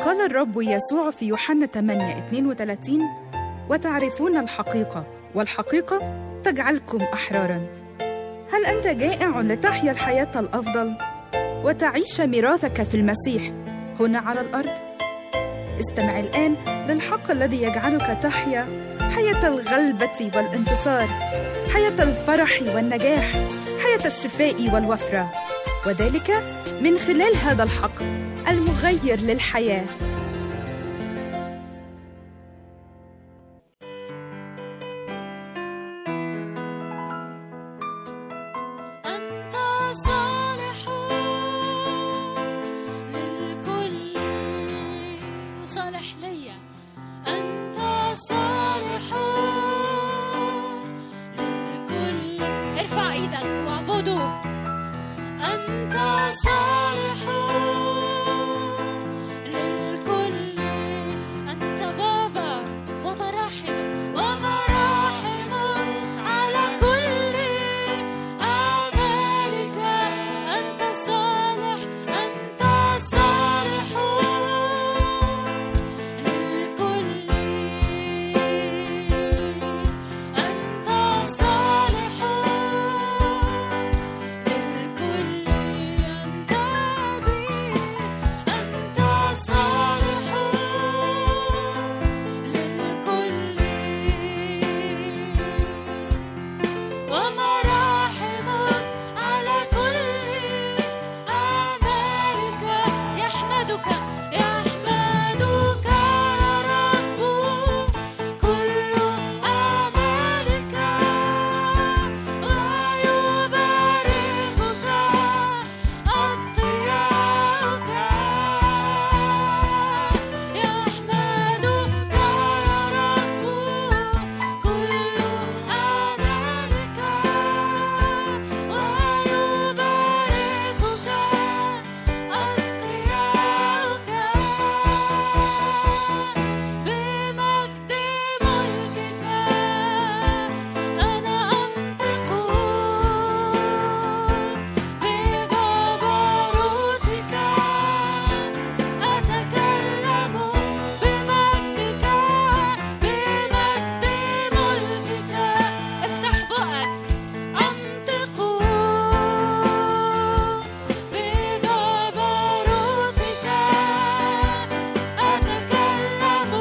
قال الرب يسوع في يوحنا 8 32 وتعرفون الحقيقة والحقيقة تجعلكم أحرارا هل أنت جائع لتحيا الحياة الأفضل وتعيش ميراثك في المسيح هنا على الأرض؟ استمع الآن للحق الذي يجعلك تحيا حياة الغلبة والانتصار حياة الفرح والنجاح حياة الشفاء والوفرة وذلك من خلال هذا الحق المغير للحياه أنت صالح للكل وصالح ليا أنت صالح للكل ارفع ايدك واعبده أنت صالح للكل أنت بابا ومراحمك ومراحمك على كل أعمالك أنت صالح أنت صالح للكل أنت صالح للكل أنت بي أنت صالح للكل ومراحمك على كل أعمالك يحمدك يحمدك يا رب كل أعمالك ويباركك أتقياؤك يحمدك يا رب كل أعمالك ويباركك أتقياؤك بمجد ملكك أنا أنطق بجبروتك أتكلم بمجدك بمجد ملكك افتح بقك أنطق بجبروتك أتكلم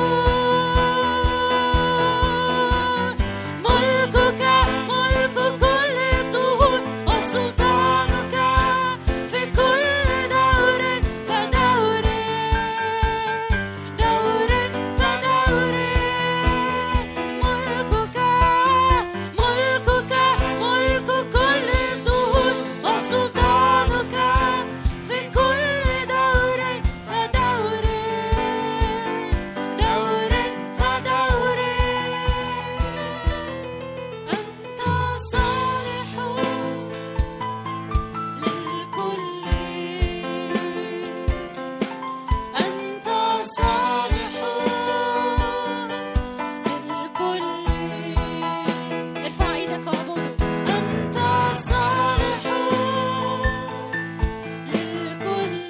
ملكك ملك كل الدهور وسلطانك في كل دور فدور دور فدور ملكك ملكك ملك كل الدهور وسلطانك في كل دور فدور دور فدور أنت صالح للكل أنت صالح للكل ارفع ايدك واعبده أنت صالح للكل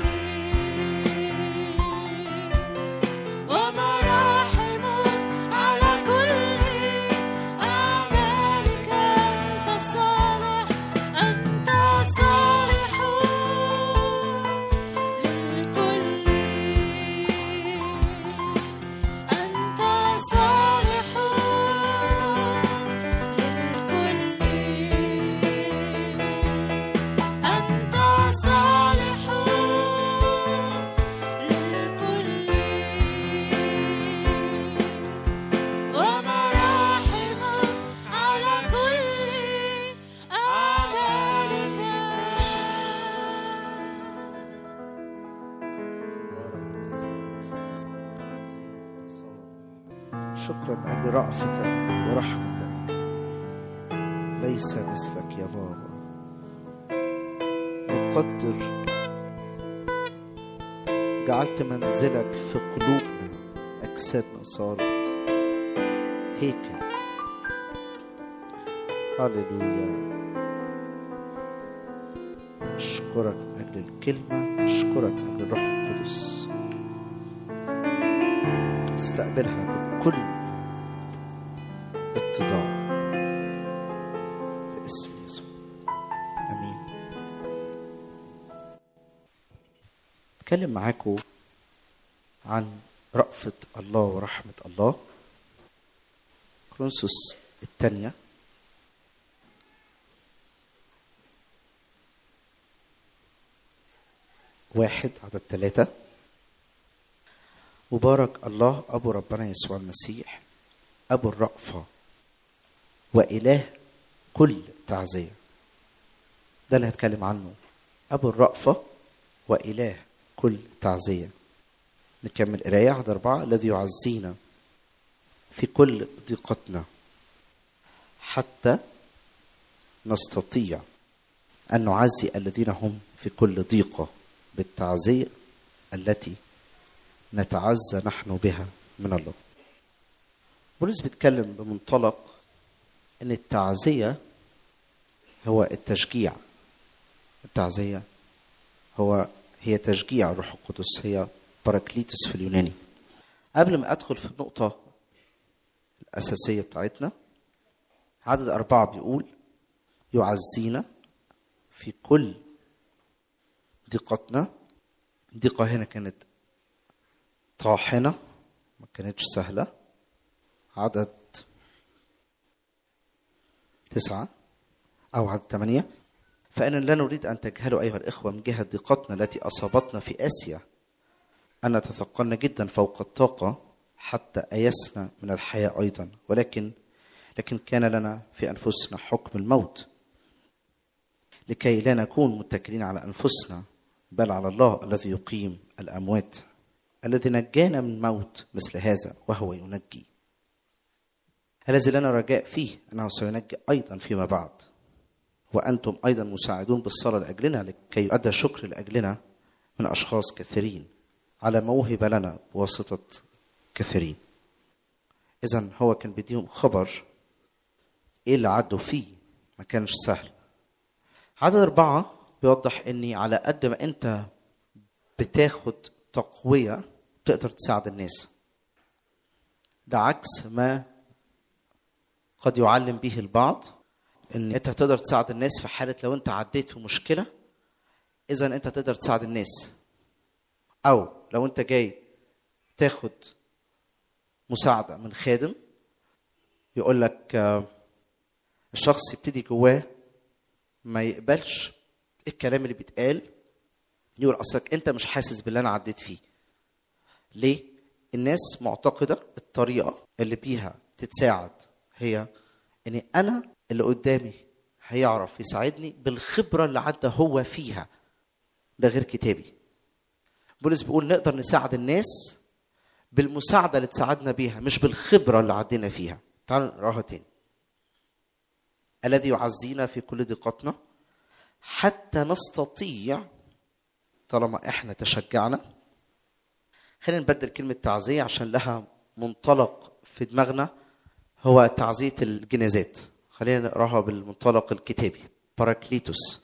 ومراحمك على كل أعمالك أنت صالح أنت صالح للكل أنت صالح للكل أنت صالح للكل ومراحمك على كل أعمالك شكرا من أجل رأفتك ورحمتك ليس مثلك يا بابا نقدر جعلت منزلك في قلوبنا أجسادنا صارت هيكل هللويا أشكرك من أجل الكلمة أشكرك من أجل الروح القدس استقبلها بكل اتضاع باسم يسوع امين اتكلم معاكم عن رأفة الله ورحمة الله كرونسوس الثانية واحد عدد ثلاثة مبارك الله أبو ربنا يسوع المسيح أبو الرأفة وإله كل تعزية ده اللي هتكلم عنه أبو الرأفة وإله كل تعزية نكمل قراية عدد أربعة الذي يعزينا في كل ضيقتنا حتى نستطيع أن نعزي الذين هم في كل ضيقة بالتعزية التي نتعزى نحن بها من الله بولس بيتكلم بمنطلق ان التعزية هو التشجيع التعزية هو هي تشجيع الروح القدس هي باراكليتوس في اليوناني قبل ما ادخل في النقطة الأساسية بتاعتنا عدد أربعة بيقول يعزينا في كل ضيقتنا ضيقة هنا كانت طاحنة ما كانتش سهلة عدد تسعة أو عدد ثمانية فإن لا نريد أن تجهلوا أيها الإخوة من جهة ضيقتنا التي أصابتنا في آسيا أن تثقلنا جدا فوق الطاقة حتى أيسنا من الحياة أيضا ولكن لكن كان لنا في أنفسنا حكم الموت لكي لا نكون متكلين على أنفسنا بل على الله الذي يقيم الأموات الذي نجانا من موت مثل هذا وهو ينجي الذي لنا رجاء فيه أنه سينجي أيضا فيما بعد وأنتم أيضا مساعدون بالصلاة لأجلنا لكي يؤدى شكر لأجلنا من أشخاص كثيرين على موهب لنا بواسطة كثيرين إذا هو كان بيديهم خبر إيه اللي عدوا فيه ما كانش سهل عدد أربعة بيوضح إني على قد ما أنت بتاخد تقوية تقدر تساعد الناس ده عكس ما قد يعلم به البعض ان انت تقدر تساعد الناس في حاله لو انت عديت في مشكله اذا انت تقدر تساعد الناس او لو انت جاي تاخد مساعده من خادم يقول لك آه، الشخص يبتدي جواه ما يقبلش الكلام اللي بيتقال يقول اصلك انت مش حاسس باللي انا عديت فيه ليه الناس معتقده الطريقه اللي بيها تتساعد هي ان انا اللي قدامي هيعرف يساعدني بالخبره اللي عدى هو فيها ده غير كتابي بولس بيقول نقدر نساعد الناس بالمساعده اللي تساعدنا بيها مش بالخبره اللي عدينا فيها تعالوا نقراها تاني الذي يعزينا في كل ضيقتنا حتى نستطيع طالما احنا تشجعنا خلينا نبدل كلمة تعزية عشان لها منطلق في دماغنا هو تعزية الجنازات خلينا نقراها بالمنطلق الكتابي باراكليتوس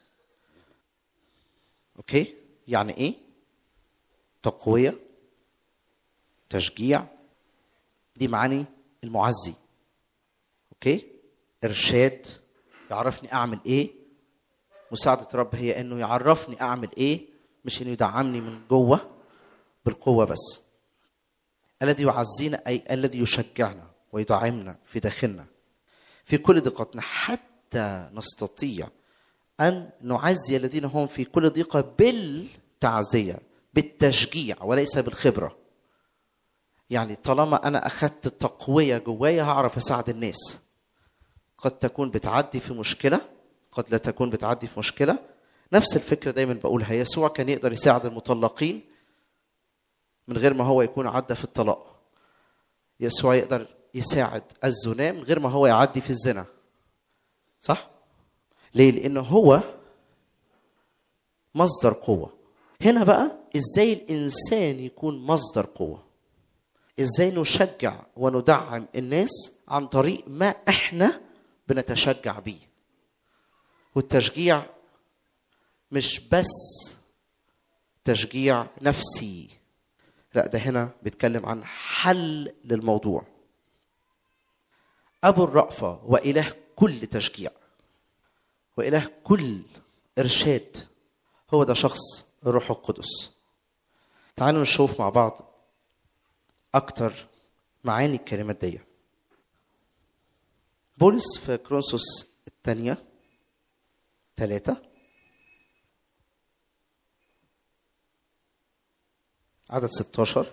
اوكي يعني ايه تقوية تشجيع دي معاني المعزي اوكي ارشاد يعرفني اعمل ايه مساعدة رب هي انه يعرفني اعمل ايه مش انه يدعمني من جوه بالقوة بس الذي يعزينا أي الذي يشجعنا ويدعمنا في داخلنا في كل ضيقتنا حتى نستطيع أن نعزي الذين هم في كل ضيقة بالتعزية بالتشجيع وليس بالخبرة يعني طالما أنا أخذت التقوية جوايا هعرف أساعد الناس قد تكون بتعدي في مشكلة قد لا تكون بتعدي في مشكلة نفس الفكرة دايما بقولها يسوع كان يقدر يساعد المطلقين من غير ما هو يكون عدى في الطلاق يسوع يقدر يساعد الزنا من غير ما هو يعدي في الزنا صح ليه لانه هو مصدر قوه هنا بقى ازاي الانسان يكون مصدر قوه ازاي نشجع وندعم الناس عن طريق ما احنا بنتشجع بيه والتشجيع مش بس تشجيع نفسي لا ده هنا بيتكلم عن حل للموضوع ابو الرأفة واله كل تشجيع واله كل ارشاد هو ده شخص الروح القدس تعالوا نشوف مع بعض اكتر معاني الكلمات دي بولس في كرونسوس الثانية ثلاثة عدد 16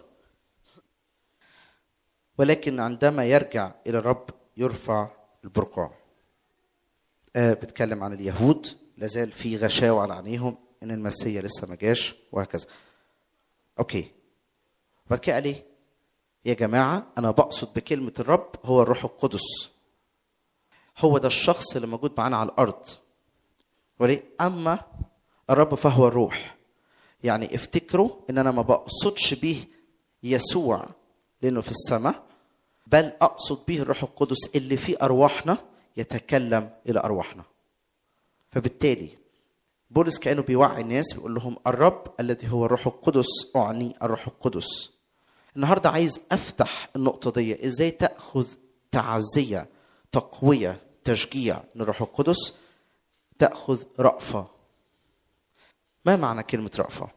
ولكن عندما يرجع إلى الرب يرفع البرقع آه بتكلم عن اليهود لازال في غشاوة على عينيهم إن المسيا لسه ما جاش وهكذا أوكي بعد كده قال إيه يا جماعة أنا بقصد بكلمة الرب هو الروح القدس هو ده الشخص اللي موجود معانا على الأرض وليه أما الرب فهو الروح يعني افتكروا ان انا ما بقصدش به يسوع لانه في السماء بل اقصد به الروح القدس اللي في ارواحنا يتكلم الى ارواحنا فبالتالي بولس كانه بيوعي الناس بيقول لهم الرب الذي هو الروح القدس اعني الروح القدس النهارده عايز افتح النقطه دي ازاي تاخذ تعزيه تقويه تشجيع من الروح القدس تاخذ رأفه ما معنى كلمة رأفة؟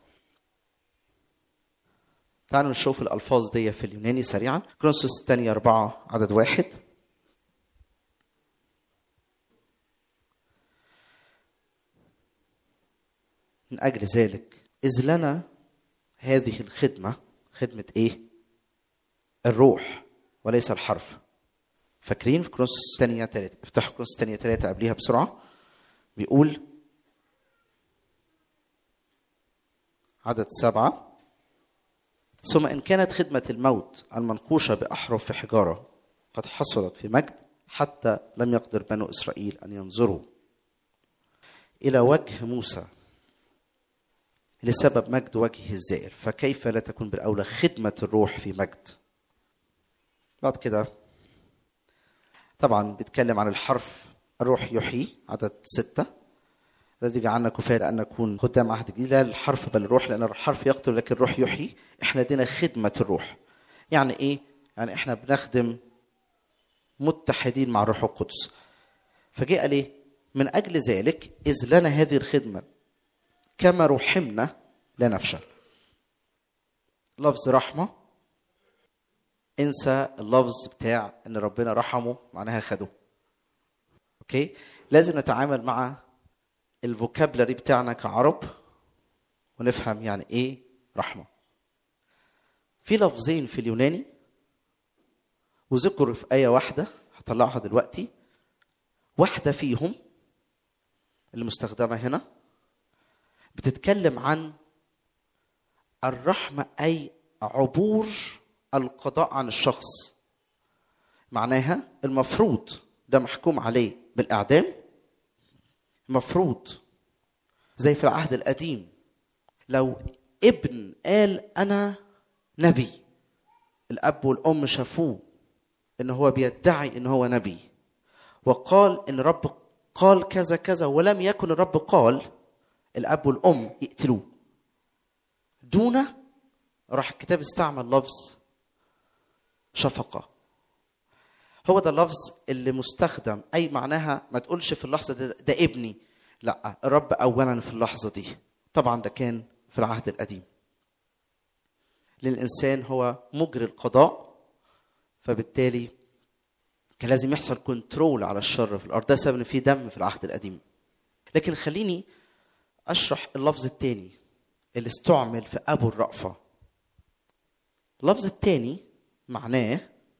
تعالوا نشوف الألفاظ دي في اليوناني سريعا كرونسوس الثانية أربعة عدد واحد من أجل ذلك إذ لنا هذه الخدمة خدمة إيه؟ الروح وليس الحرف فاكرين في كرونسوس الثانية ثلاثة افتحوا كرونسوس الثانية ثلاثة قبليها بسرعة بيقول عدد سبعة ثم إن كانت خدمة الموت المنقوشة بأحرف في حجارة قد حصلت في مجد حتى لم يقدر بنو إسرائيل أن ينظروا إلى وجه موسى لسبب مجد وجهه الزائر فكيف لا تكون بالأولى خدمة الروح في مجد بعد كده طبعا بيتكلم عن الحرف الروح يحيي عدد ستة الذي جعلنا كفاية أن نكون خدام عهد جديد لا الحرف بل الروح لأن الحرف يقتل لكن الروح يحيي احنا دينا خدمة الروح يعني إيه؟ يعني احنا بنخدم متحدين مع الروح القدس فجاء قال إيه؟ من أجل ذلك إذ لنا هذه الخدمة كما رحمنا لا نفشل لفظ رحمة انسى اللفظ بتاع ان ربنا رحمه معناها خده اوكي لازم نتعامل مع الفوكابلري بتاعنا كعرب ونفهم يعني ايه رحمه في لفظين في اليوناني وذكروا في ايه واحده هطلعها دلوقتي واحده فيهم اللي مستخدمه هنا بتتكلم عن الرحمه اي عبور القضاء عن الشخص معناها المفروض ده محكوم عليه بالاعدام مفروض زي في العهد القديم لو ابن قال انا نبي الاب والام شافوه ان هو بيدعي ان هو نبي وقال ان رب قال كذا كذا ولم يكن الرب قال الاب والام يقتلوه دون راح الكتاب استعمل لفظ شفقه هو ده اللفظ اللي مستخدم اي معناها ما تقولش في اللحظه ده, ده ابني لا الرب اولا في اللحظه دي طبعا ده كان في العهد القديم للانسان هو مجري القضاء فبالتالي كان لازم يحصل كنترول على الشر في الارض ده سبب ان في دم في العهد القديم لكن خليني اشرح اللفظ الثاني اللي استعمل في ابو الرأفه اللفظ الثاني معناه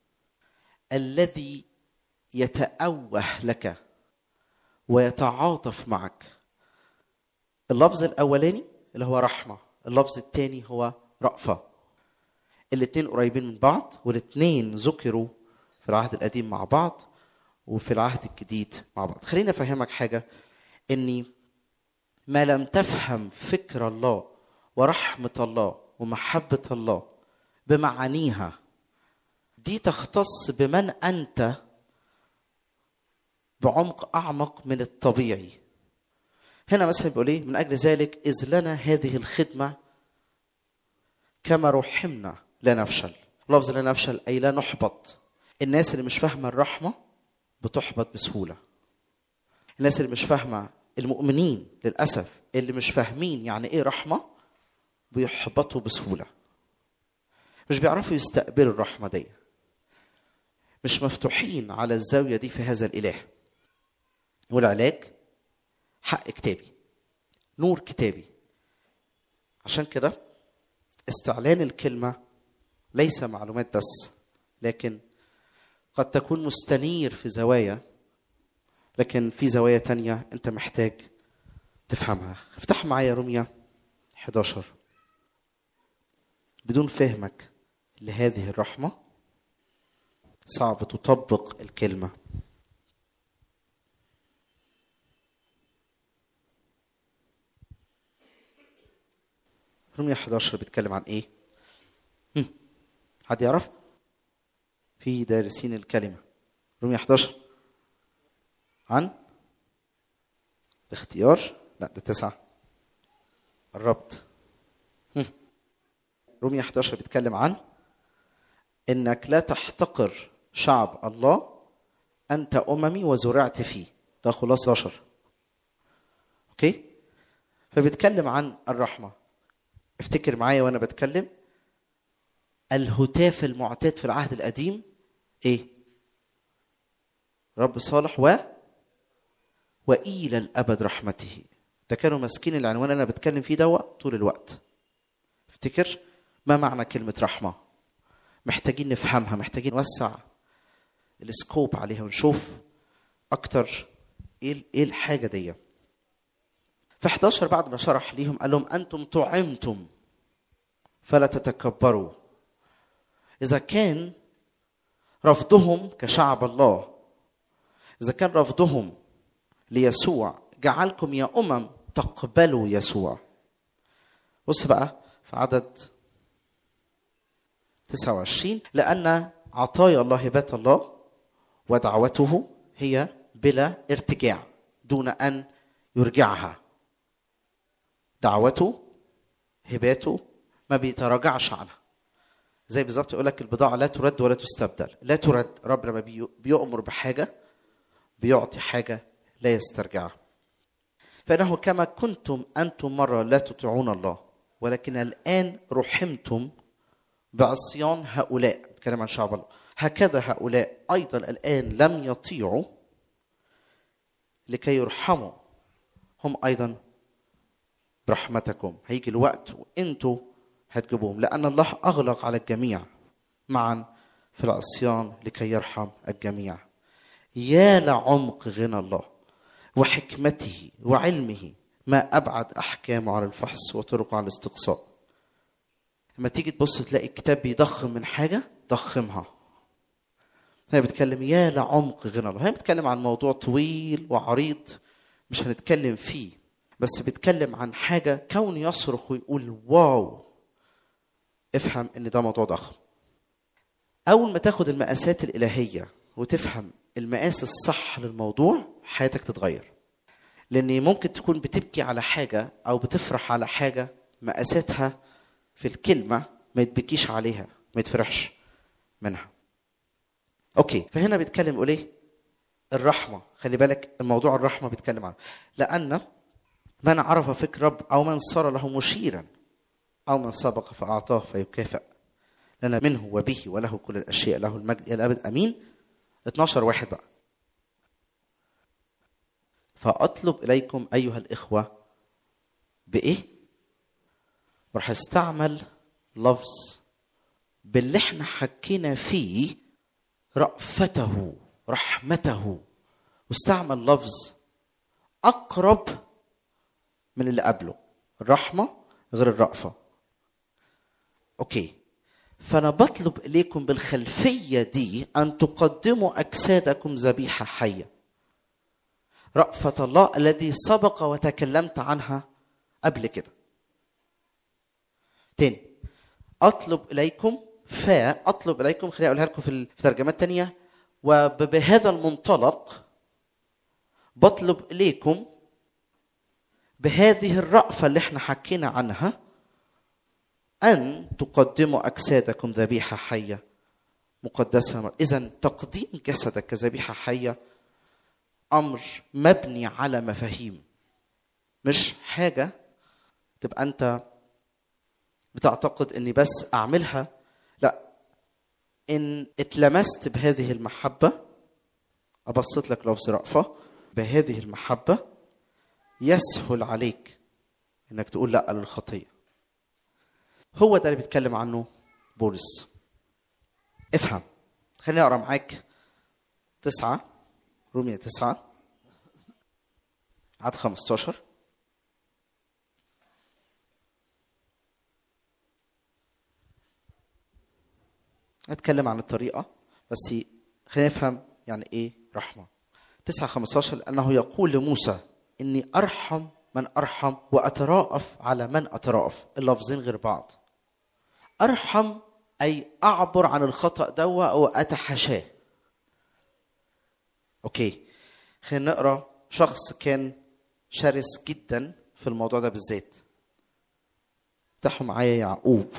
الذي يتأوه لك ويتعاطف معك اللفظ الأولاني اللي هو رحمة اللفظ الثاني هو رأفة الاثنين قريبين من بعض والاثنين ذكروا في العهد القديم مع بعض وفي العهد الجديد مع بعض خليني أفهمك حاجة إني ما لم تفهم فكر الله ورحمة الله ومحبة الله بمعانيها دي تختص بمن انت بعمق اعمق من الطبيعي هنا مثلا بيقول ايه من اجل ذلك اذ لنا هذه الخدمه كما رحمنا لا نفشل لفظ لا نفشل أي لا نحبط الناس اللي مش فاهمة الرحمة بتحبط بسهولة الناس اللي مش فاهمة المؤمنين للأسف اللي مش فاهمين يعني إيه رحمة بيحبطوا بسهولة مش بيعرفوا يستقبلوا الرحمة دي مش مفتوحين على الزاوية دي في هذا الإله والعلاج حق كتابي نور كتابي عشان كده استعلان الكلمة ليس معلومات بس لكن قد تكون مستنير في زوايا لكن في زوايا تانية انت محتاج تفهمها افتح معايا روميا 11 بدون فهمك لهذه الرحمة صعب تطبق الكلمة روميا 11 بيتكلم عن ايه؟ هم، حد يعرف؟ في دارسين الكلمة روميا 11 عن الاختيار لا ده تسعة قربت هم. روميا 11 بيتكلم عن انك لا تحتقر شعب الله انت اممي وزرعت فيه ده خلاص 11 اوكي فبيتكلم عن الرحمه افتكر معايا وانا بتكلم الهتاف المعتاد في العهد القديم ايه رب صالح و والى الابد رحمته ده كانوا ماسكين العنوان اللي انا بتكلم فيه دوا طول الوقت افتكر ما معنى كلمه رحمه محتاجين نفهمها محتاجين نوسع السكوب عليها ونشوف اكتر ايه ايه الحاجه دي في 11 بعد ما شرح ليهم قال لهم انتم طعمتم فلا تتكبروا اذا كان رفضهم كشعب الله اذا كان رفضهم ليسوع جعلكم يا امم تقبلوا يسوع بص بقى في عدد 29 لأن عطايا الله هبات الله ودعوته هي بلا ارتجاع دون أن يرجعها دعوته هباته ما بيتراجعش عنها زي بالظبط يقول لك البضاعة لا ترد ولا تستبدل لا ترد رب لما بي- بيؤمر بحاجة بيعطي حاجة لا يسترجعها فإنه كما كنتم أنتم مرة لا تطيعون الله ولكن الآن رحمتم بعصيان هؤلاء نتكلم عن شعب الله هكذا هؤلاء ايضا الان لم يطيعوا لكي يرحموا هم ايضا برحمتكم هيجي الوقت وانتوا هتجيبوهم لان الله اغلق على الجميع معا في العصيان لكي يرحم الجميع يا لعمق غنى الله وحكمته وعلمه ما ابعد احكامه على الفحص وطرقه على الاستقصاء لما تيجي تبص تلاقي كتاب بيضخم من حاجه ضخمها هي بتكلم يا لعمق غنى الله هي بتتكلم عن موضوع طويل وعريض مش هنتكلم فيه بس بيتكلم عن حاجه كون يصرخ ويقول واو افهم ان ده موضوع ضخم اول ما تاخد المقاسات الالهيه وتفهم المقاس الصح للموضوع حياتك تتغير لان ممكن تكون بتبكي على حاجه او بتفرح على حاجه مقاساتها في الكلمه ما يتبكيش عليها ما يتفرحش منها اوكي فهنا بيتكلم يقول ايه الرحمه خلي بالك الموضوع الرحمه بيتكلم عنه لان من عرف فكر رب او من صار له مشيرا او من سبق فاعطاه فيكافئ لنا منه وبه وله كل الاشياء له المجد الى الابد امين 12 واحد بقى فاطلب اليكم ايها الاخوه بايه راح استعمل لفظ باللي احنا حكينا فيه رأفته رحمته واستعمل لفظ أقرب من اللي قبله الرحمة غير الرأفة أوكي فأنا بطلب إليكم بالخلفية دي أن تقدموا أجسادكم ذبيحة حية رأفة الله الذي سبق وتكلمت عنها قبل كده تاني اطلب اليكم فاطلب اليكم خليني اقولها لكم في ال- في ترجمات تانية وبهذا المنطلق بطلب اليكم بهذه الرأفة اللي احنا حكينا عنها أن تقدموا أجسادكم ذبيحة حية مقدسة إذا تقديم جسدك كذبيحة حية أمر مبني على مفاهيم مش حاجة تبقى أنت بتعتقد إني بس أعملها لا إن اتلمست بهذه المحبة أبسط لك لفظ رأفة بهذه المحبة يسهل عليك إنك تقول لا للخطية هو ده اللي بيتكلم عنه بولس افهم خليني اقرا معاك تسعة رومية تسعة عدد 15 هتكلم عن الطريقة بس خلينا نفهم يعني ايه رحمة تسعة 15 لأنه يقول لموسى إني أرحم من أرحم وأتراءف على من أتراءف اللفظين غير بعض أرحم أي أعبر عن الخطأ دوا أو أتحاشاه أوكي خلينا نقرأ شخص كان شرس جدا في الموضوع ده بالذات افتحوا معايا يعقوب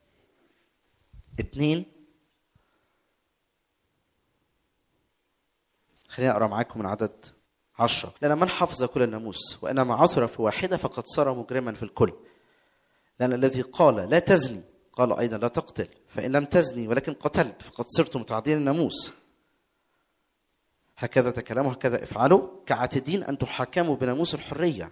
اتنين خليني اقرا معاكم من عدد عشرة لأن من حفظ كل الناموس وإنما عثر في واحدة فقد صار مجرما في الكل لأن الذي قال لا تزني قال أيضا لا تقتل فإن لم تزني ولكن قتلت فقد صرت متعدين الناموس هكذا تكلموا هكذا افعلوا كعاتدين أن تحاكموا بناموس الحرية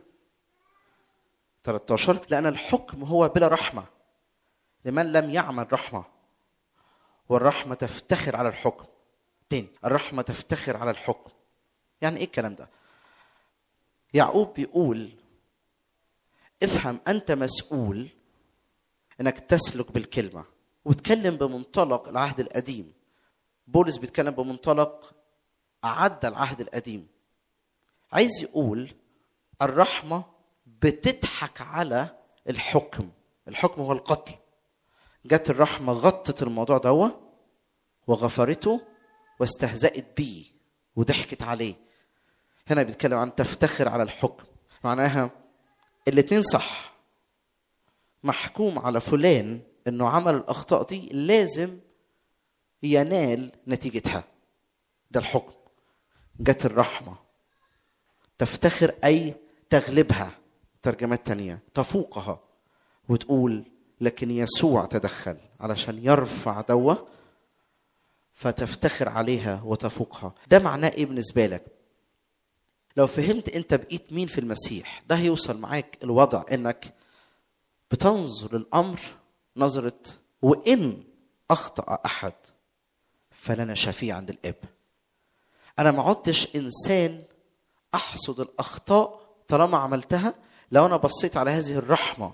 13 لأن الحكم هو بلا رحمة لمن لم يعمل رحمة والرحمة تفتخر على الحكم تاني الرحمة تفتخر على الحكم يعني ايه الكلام ده يعقوب بيقول افهم انت مسؤول انك تسلك بالكلمه وتكلم بمنطلق العهد القديم بولس بيتكلم بمنطلق أعد العهد القديم عايز يقول الرحمة بتضحك على الحكم الحكم هو القتل جت الرحمة غطت الموضوع دوا وغفرته واستهزأت بيه وضحكت عليه هنا بيتكلم عن تفتخر على الحكم معناها الاتنين صح محكوم على فلان انه عمل الاخطاء دي لازم ينال نتيجتها ده الحكم جت الرحمه تفتخر اي تغلبها ترجمات تانية تفوقها وتقول لكن يسوع تدخل علشان يرفع دوه فتفتخر عليها وتفوقها ده معناه ايه بالنسبه لك لو فهمت انت بقيت مين في المسيح ده هيوصل معاك الوضع انك بتنظر الامر نظره وان اخطا احد فلنا شفيع عند الاب انا ما عدتش انسان احصد الاخطاء طالما عملتها لو انا بصيت على هذه الرحمه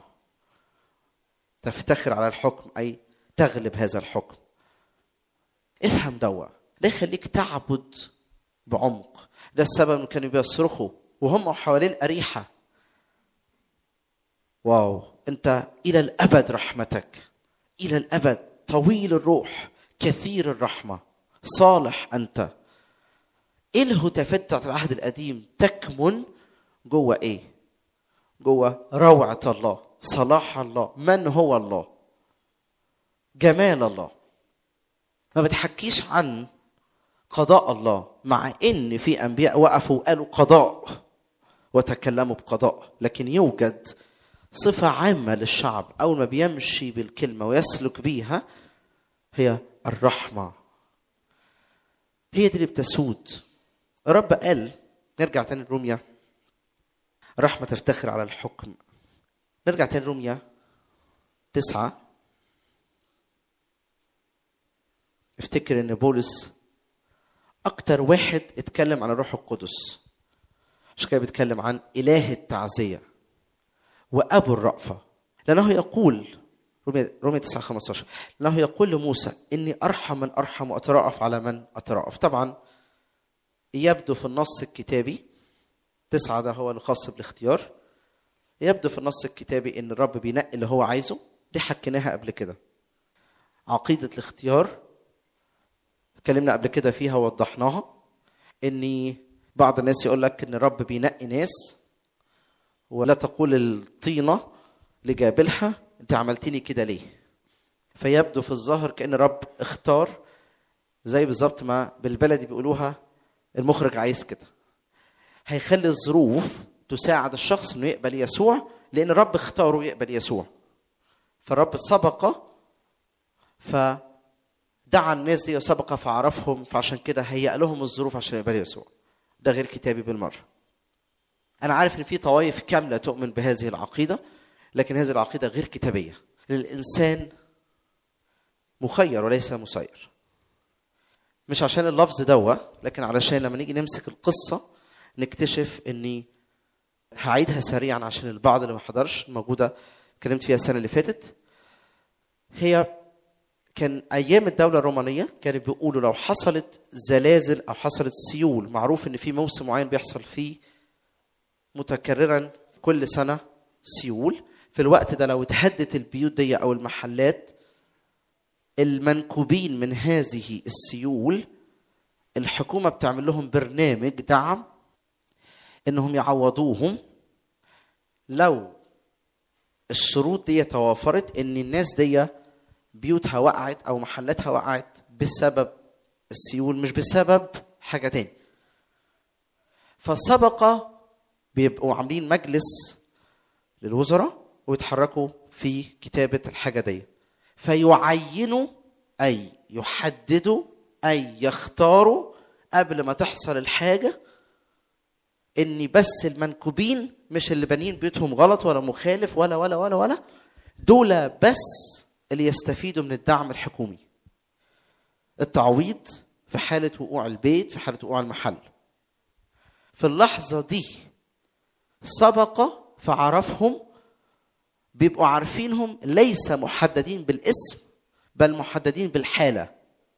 تفتخر على الحكم اي تغلب هذا الحكم افهم دوا ده يخليك تعبد بعمق ده السبب انه كانوا بيصرخوا وهم حوالين اريحه واو انت الى الابد رحمتك الى الابد طويل الروح كثير الرحمه صالح انت ايه الهتافات بتاعت العهد القديم تكمن جوه ايه جوه روعه الله صلاح الله من هو الله جمال الله ما بتحكيش عن قضاء الله مع ان في انبياء وقفوا وقالوا قضاء وتكلموا بقضاء لكن يوجد صفة عامة للشعب أول ما بيمشي بالكلمة ويسلك بيها هي الرحمة هي دي اللي بتسود الرب قال نرجع تاني لروميا الرحمة تفتخر على الحكم نرجع تاني لروميا تسعة افتكر ان بولس اكتر واحد اتكلم عن الروح القدس عشان كده بيتكلم عن اله التعزيه وابو الرأفه لانه يقول رومية رومية 9 15 لانه يقول لموسى اني ارحم من ارحم واتراءف على من اتراءف طبعا يبدو في النص الكتابي تسعة ده هو الخاص بالاختيار يبدو في النص الكتابي ان الرب بينقي اللي هو عايزه دي حكيناها قبل كده عقيدة الاختيار اتكلمنا قبل كده فيها ووضحناها ان بعض الناس يقول لك ان الرب بينقي ناس ولا تقول الطينة لجابلها انت عملتني كده ليه فيبدو في الظاهر كان الرب اختار زي بالظبط ما بالبلدي بيقولوها المخرج عايز كده هيخلي الظروف تساعد الشخص انه يقبل يسوع لان الرب اختاره يقبل يسوع فالرب سبق فدعا الناس دي وسبق فعرفهم فعشان كده هيأ لهم الظروف عشان يقبلوا يسوع ده غير كتابي بالمره انا عارف ان في طوائف كامله تؤمن بهذه العقيده لكن هذه العقيده غير كتابيه للانسان مخير وليس مسير مش عشان اللفظ دوا لكن علشان لما نيجي نمسك القصه نكتشف اني هعيدها سريعا عشان البعض اللي ما حضرش موجوده اتكلمت فيها السنه اللي فاتت هي كان ايام الدوله الرومانيه كانوا بيقولوا لو حصلت زلازل او حصلت سيول معروف ان في موسم معين بيحصل فيه متكررا كل سنه سيول في الوقت ده لو اتهدت البيوت دي او المحلات المنكوبين من هذه السيول الحكومه بتعمل لهم برنامج دعم انهم يعوضوهم لو الشروط دي توافرت ان الناس دي بيوتها وقعت او محلاتها وقعت بسبب السيول مش بسبب حاجه تاني فسبق بيبقوا عاملين مجلس للوزراء ويتحركوا في كتابه الحاجه دي فيعينوا اي يحددوا اي يختاروا قبل ما تحصل الحاجه ان بس المنكوبين مش اللي بانيين بيوتهم غلط ولا مخالف ولا ولا ولا ولا دول بس اللي يستفيدوا من الدعم الحكومي التعويض في حالة وقوع البيت في حالة وقوع المحل في اللحظة دي سبق فعرفهم بيبقوا عارفينهم ليس محددين بالاسم بل محددين بالحالة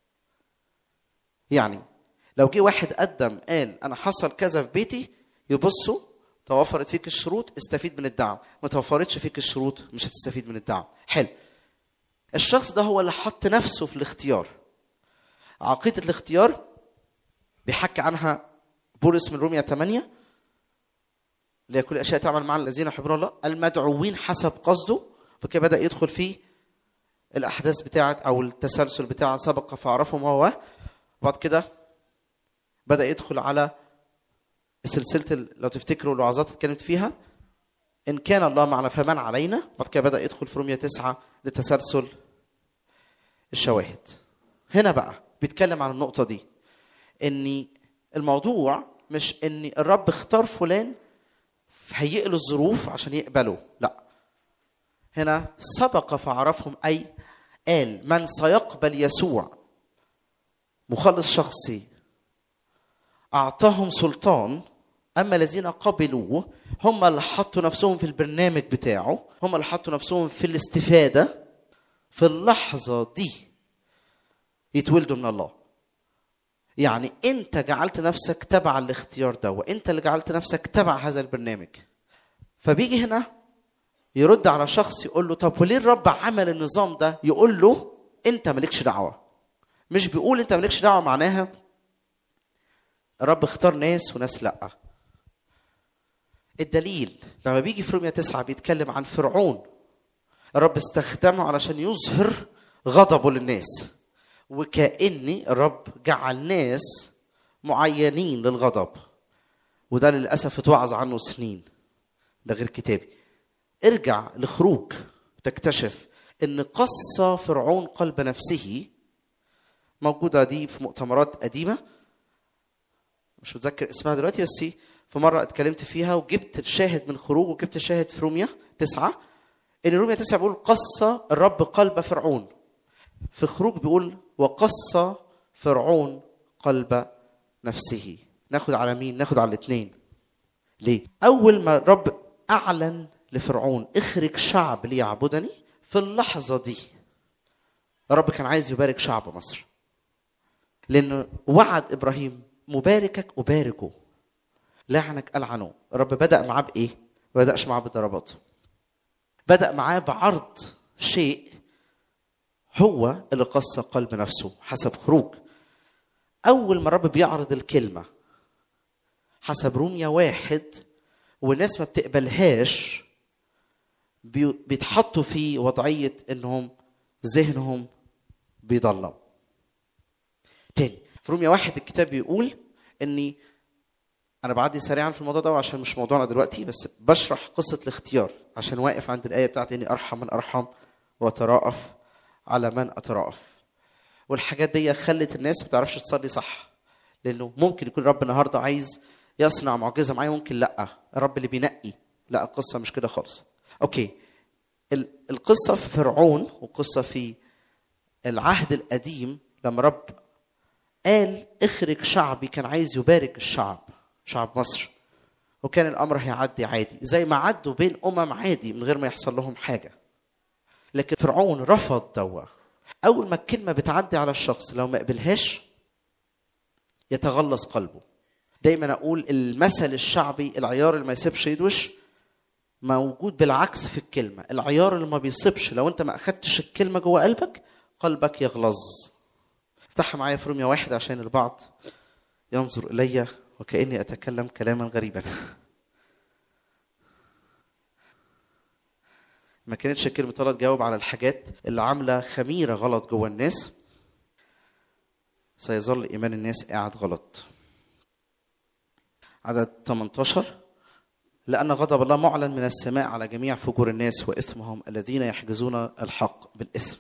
يعني لو جه واحد قدم قال انا حصل كذا في بيتي يبصوا توفرت فيك الشروط استفيد من الدعم ما توفرتش فيك الشروط مش هتستفيد من الدعم حلو الشخص ده هو اللي حط نفسه في الاختيار عقيدة الاختيار بيحكي عنها بولس من روميا 8 اللي هي كل الاشياء تعمل مع الذين يحبون الله المدعوين حسب قصده وكده بدا يدخل في الاحداث بتاعه او التسلسل بتاع سبق فعرفهم هو وبعد كده بدا يدخل على سلسله ال- لو تفتكروا الوعظات اللي اتكلمت فيها ان كان الله معنا فمن علينا بعد كده بدا يدخل في رومية تسعة لتسلسل الشواهد هنا بقى بيتكلم عن النقطه دي ان الموضوع مش ان الرب اختار فلان هيئ له الظروف عشان يقبله لا هنا سبق فعرفهم اي قال من سيقبل يسوع مخلص شخصي اعطاهم سلطان اما الذين قبلوه هم اللي حطوا نفسهم في البرنامج بتاعه هم اللي حطوا نفسهم في الاستفاده في اللحظه دي يتولدوا من الله يعني انت جعلت نفسك تبع الاختيار ده وانت اللي جعلت نفسك تبع هذا البرنامج فبيجي هنا يرد على شخص يقول له طب وليه الرب عمل النظام ده يقول له انت مالكش دعوه مش بيقول انت مالكش دعوه معناها الرب اختار ناس وناس لا الدليل لما بيجي في رومية تسعة بيتكلم عن فرعون الرب استخدمه علشان يظهر غضبه للناس وكأني الرب جعل ناس معينين للغضب وده للأسف اتوعظ عنه سنين ده غير كتابي ارجع لخروج تكتشف ان قص فرعون قلب نفسه موجودة دي في مؤتمرات قديمة مش متذكر اسمها دلوقتي بس في مرة اتكلمت فيها وجبت شاهد من خروج وجبت شاهد في روميا تسعة ان روميا تسعة بيقول قص الرب قلب فرعون في خروج بيقول وقص فرعون قلب نفسه ناخد على مين ناخد على الاثنين ليه اول ما الرب اعلن لفرعون اخرج شعب ليعبدني في اللحظه دي الرب كان عايز يبارك شعب مصر لان وعد ابراهيم مباركك اباركه لعنك العنه الرب بدا معاه بايه ما بداش معاه بضربات بدا معاه بعرض شيء هو اللي قص قلب نفسه حسب خروج اول ما الرب بيعرض الكلمه حسب روميا واحد والناس ما بتقبلهاش بي- بيتحطوا في وضعيه انهم ذهنهم بيضلم تاني في روميا واحد الكتاب بيقول اني انا بعدي سريعا في الموضوع ده عشان مش موضوعنا دلوقتي بس بشرح قصه الاختيار عشان واقف عند الايه بتاعت اني ارحم من ارحم واتراءف على من اتراءف والحاجات دي خلت الناس ما تعرفش تصلي صح لانه ممكن يكون رب النهارده عايز يصنع معجزه معايا ممكن لا الرب اللي بينقي لا القصه مش كده خالص اوكي ال- القصه في فرعون وقصه في العهد القديم لما رب قال اخرج شعبي كان عايز يبارك الشعب شعب مصر وكان الامر هيعدي عادي زي ما عدوا بين امم عادي من غير ما يحصل لهم حاجه لكن فرعون رفض دوا اول ما الكلمه بتعدي على الشخص لو ما قبلهاش يتغلظ قلبه دايما اقول المثل الشعبي العيار اللي ما يسيبش يدوش موجود بالعكس في الكلمه العيار اللي ما بيصيبش لو انت ما اخدتش الكلمه جوه قلبك قلبك يغلظ افتحها معايا في روميا واحد عشان البعض ينظر الي وكاني اتكلم كلاما غريبا ما كانتش الكلمة الله تجاوب على الحاجات اللي عاملة خميرة غلط جوه الناس سيظل إيمان الناس قاعد غلط عدد 18 لأن غضب الله معلن من السماء على جميع فجور الناس وإثمهم الذين يحجزون الحق بالإثم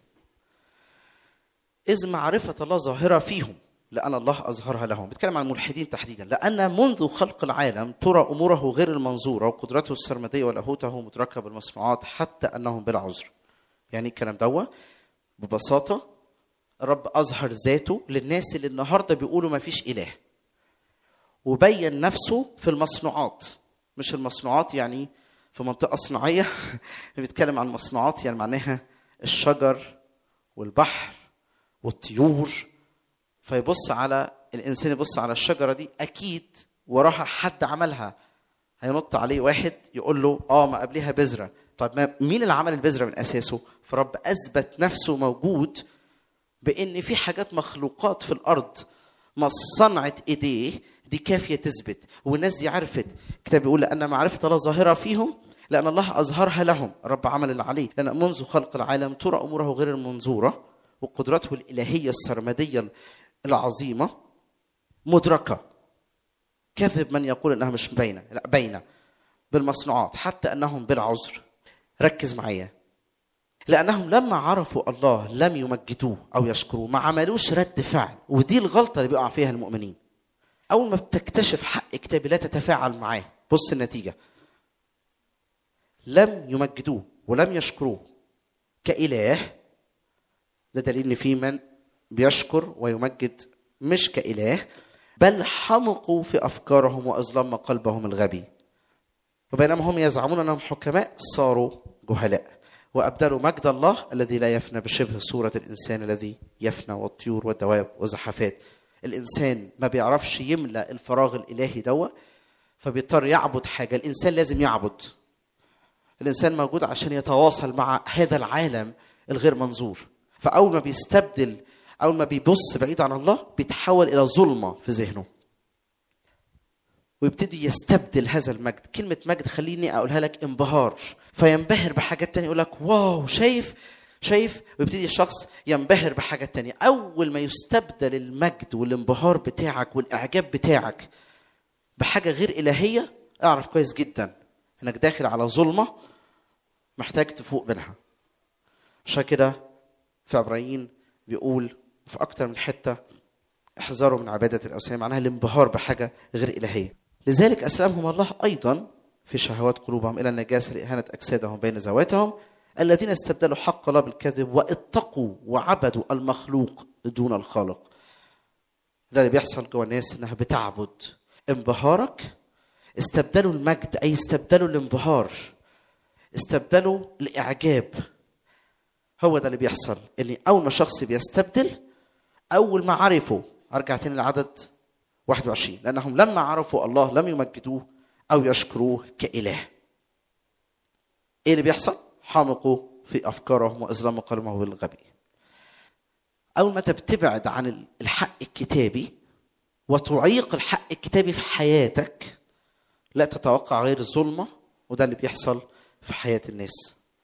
إذ معرفة الله ظاهرة فيهم لأن الله أظهرها لهم بيتكلم عن الملحدين تحديدا لأن منذ خلق العالم ترى أموره غير المنظورة وقدرته السرمدية ولاهوته مدركة بالمصنوعات حتى أنهم بلا عذر يعني الكلام دوا ببساطة الرب أظهر ذاته للناس اللي النهاردة بيقولوا ما فيش إله وبين نفسه في المصنوعات مش المصنوعات يعني في منطقة صناعية بيتكلم عن مصنوعات يعني معناها الشجر والبحر والطيور فيبص على الانسان يبص على الشجره دي اكيد وراها حد عملها هينط عليه واحد يقول له اه ما قبلها بذره طب ما مين اللي عمل البذره من اساسه فرب اثبت نفسه موجود بان في حاجات مخلوقات في الارض ما صنعت ايديه دي كافيه تثبت والناس دي عرفت الكتاب بيقول لان معرفه الله ظاهره فيهم لان الله اظهرها لهم الرب عمل اللي عليه لان منذ خلق العالم ترى اموره غير المنظوره وقدرته الالهيه السرمديه العظيمه مدركه كذب من يقول انها مش باينه لا باينه بالمصنوعات حتى انهم بالعذر ركز معايا لانهم لما عرفوا الله لم يمجدوه او يشكروه ما عملوش رد فعل ودي الغلطه اللي بيقع فيها المؤمنين اول ما بتكتشف حق كتابي لا تتفاعل معاه بص النتيجه لم يمجدوه ولم يشكروه كاله ده دليل ان في من بيشكر ويمجد مش كاله بل حمقوا في افكارهم واظلم قلبهم الغبي وبينما هم يزعمون انهم حكماء صاروا جهلاء وابدلوا مجد الله الذي لا يفنى بشبه صوره الانسان الذي يفنى والطيور والدواب والزحفات الانسان ما بيعرفش يملا الفراغ الالهي دوا فبيضطر يعبد حاجه الانسان لازم يعبد الانسان موجود عشان يتواصل مع هذا العالم الغير منظور فاول ما بيستبدل اول ما بيبص بعيد عن الله بيتحول الى ظلمه في ذهنه ويبتدي يستبدل هذا المجد كلمة مجد خليني أقولها لك انبهار فينبهر بحاجات تانية يقول لك واو شايف شايف ويبتدي الشخص ينبهر بحاجات تانية أول ما يستبدل المجد والانبهار بتاعك والإعجاب بتاعك بحاجة غير إلهية اعرف كويس جدا إنك داخل على ظلمة محتاج تفوق منها عشان كده في عبرانيين بيقول في أكتر من حتة احذروا من عبادة الأوثان معناها الانبهار بحاجة غير إلهية لذلك أسلمهم الله أيضا في شهوات قلوبهم إلى النجاسة لإهانة أجسادهم بين ذواتهم الذين استبدلوا حق الله بالكذب واتقوا وعبدوا المخلوق دون الخالق ده اللي بيحصل جوه الناس انها بتعبد انبهارك استبدلوا المجد اي استبدلوا الانبهار استبدلوا الاعجاب هو ده اللي بيحصل ان اول ما شخص بيستبدل اول ما عرفوا ارجع تاني لعدد 21 لانهم لما عرفوا الله لم يمجدوه او يشكروه كاله ايه اللي بيحصل حمقوا في افكارهم واظلموا قلبهم بالغبي اول ما تبتعد عن الحق الكتابي وتعيق الحق الكتابي في حياتك لا تتوقع غير الظلمه وده اللي بيحصل في حياه الناس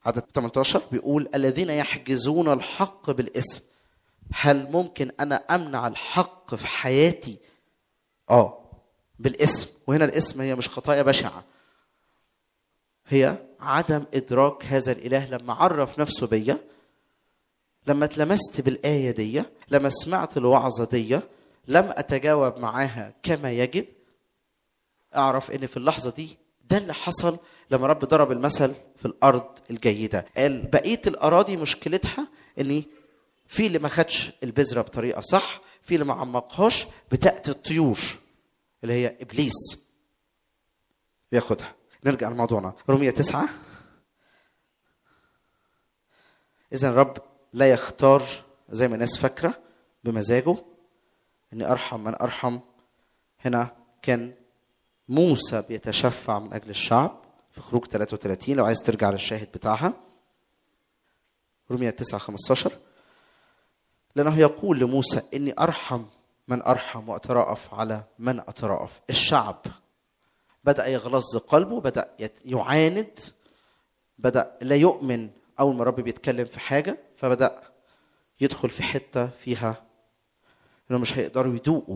عدد 18 بيقول الذين يحجزون الحق بالاسم هل ممكن انا امنع الحق في حياتي اه بالاسم وهنا الاسم هي مش خطايا بشعه هي عدم ادراك هذا الاله لما عرف نفسه بيا لما اتلمست بالايه دي لما سمعت الوعظه دي لم اتجاوب معاها كما يجب اعرف ان في اللحظه دي ده اللي حصل لما رب ضرب المثل في الارض الجيده قال بقيه الاراضي مشكلتها ان في اللي ما خدش البذره بطريقه صح في اللي ما عمقهاش بتاتي الطيور اللي هي ابليس بياخدها نرجع لموضوعنا رومية تسعة إذا الرب لا يختار زي ما الناس فاكرة بمزاجه إني أرحم من أرحم هنا كان موسى بيتشفع من أجل الشعب في خروج 33 لو عايز ترجع للشاهد بتاعها رومية 9 15 لأنه يقول لموسى إني أرحم من أرحم وأترأف على من أترأف الشعب بدأ يغلظ قلبه بدأ يت- يعاند بدأ لا يؤمن أول ما الرب بيتكلم في حاجة فبدأ يدخل في حتة فيها إنه مش هيقدروا يدوقوا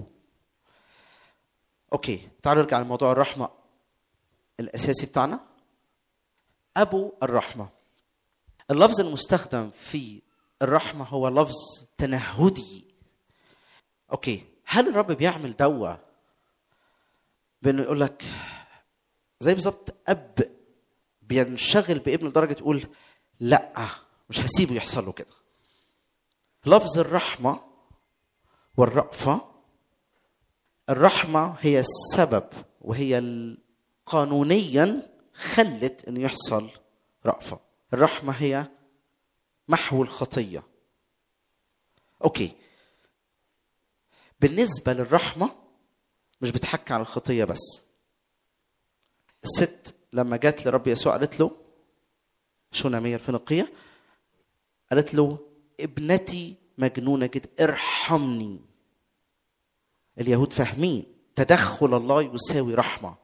أوكي تعالوا نرجع لموضوع الرحمة الأساسي بتاعنا أبو الرحمة اللفظ المستخدم في الرحمة هو لفظ تنهدي أوكي هل الرب بيعمل دوا بانه يقول لك زي بالظبط اب بينشغل بابنه لدرجه يقول لا مش هسيبه يحصل له كده لفظ الرحمه والرأفه الرحمه هي السبب وهي ال- قانونيا خلت انه يحصل رأفه الرحمه هي محو الخطيه اوكي بالنسبه للرحمه مش بتحكي عن الخطيه بس الست لما جت لرب يسوع قالت له شونامية الفينيقية قالت له ابنتي مجنونة جدا ارحمني اليهود فاهمين تدخل الله يساوي رحمة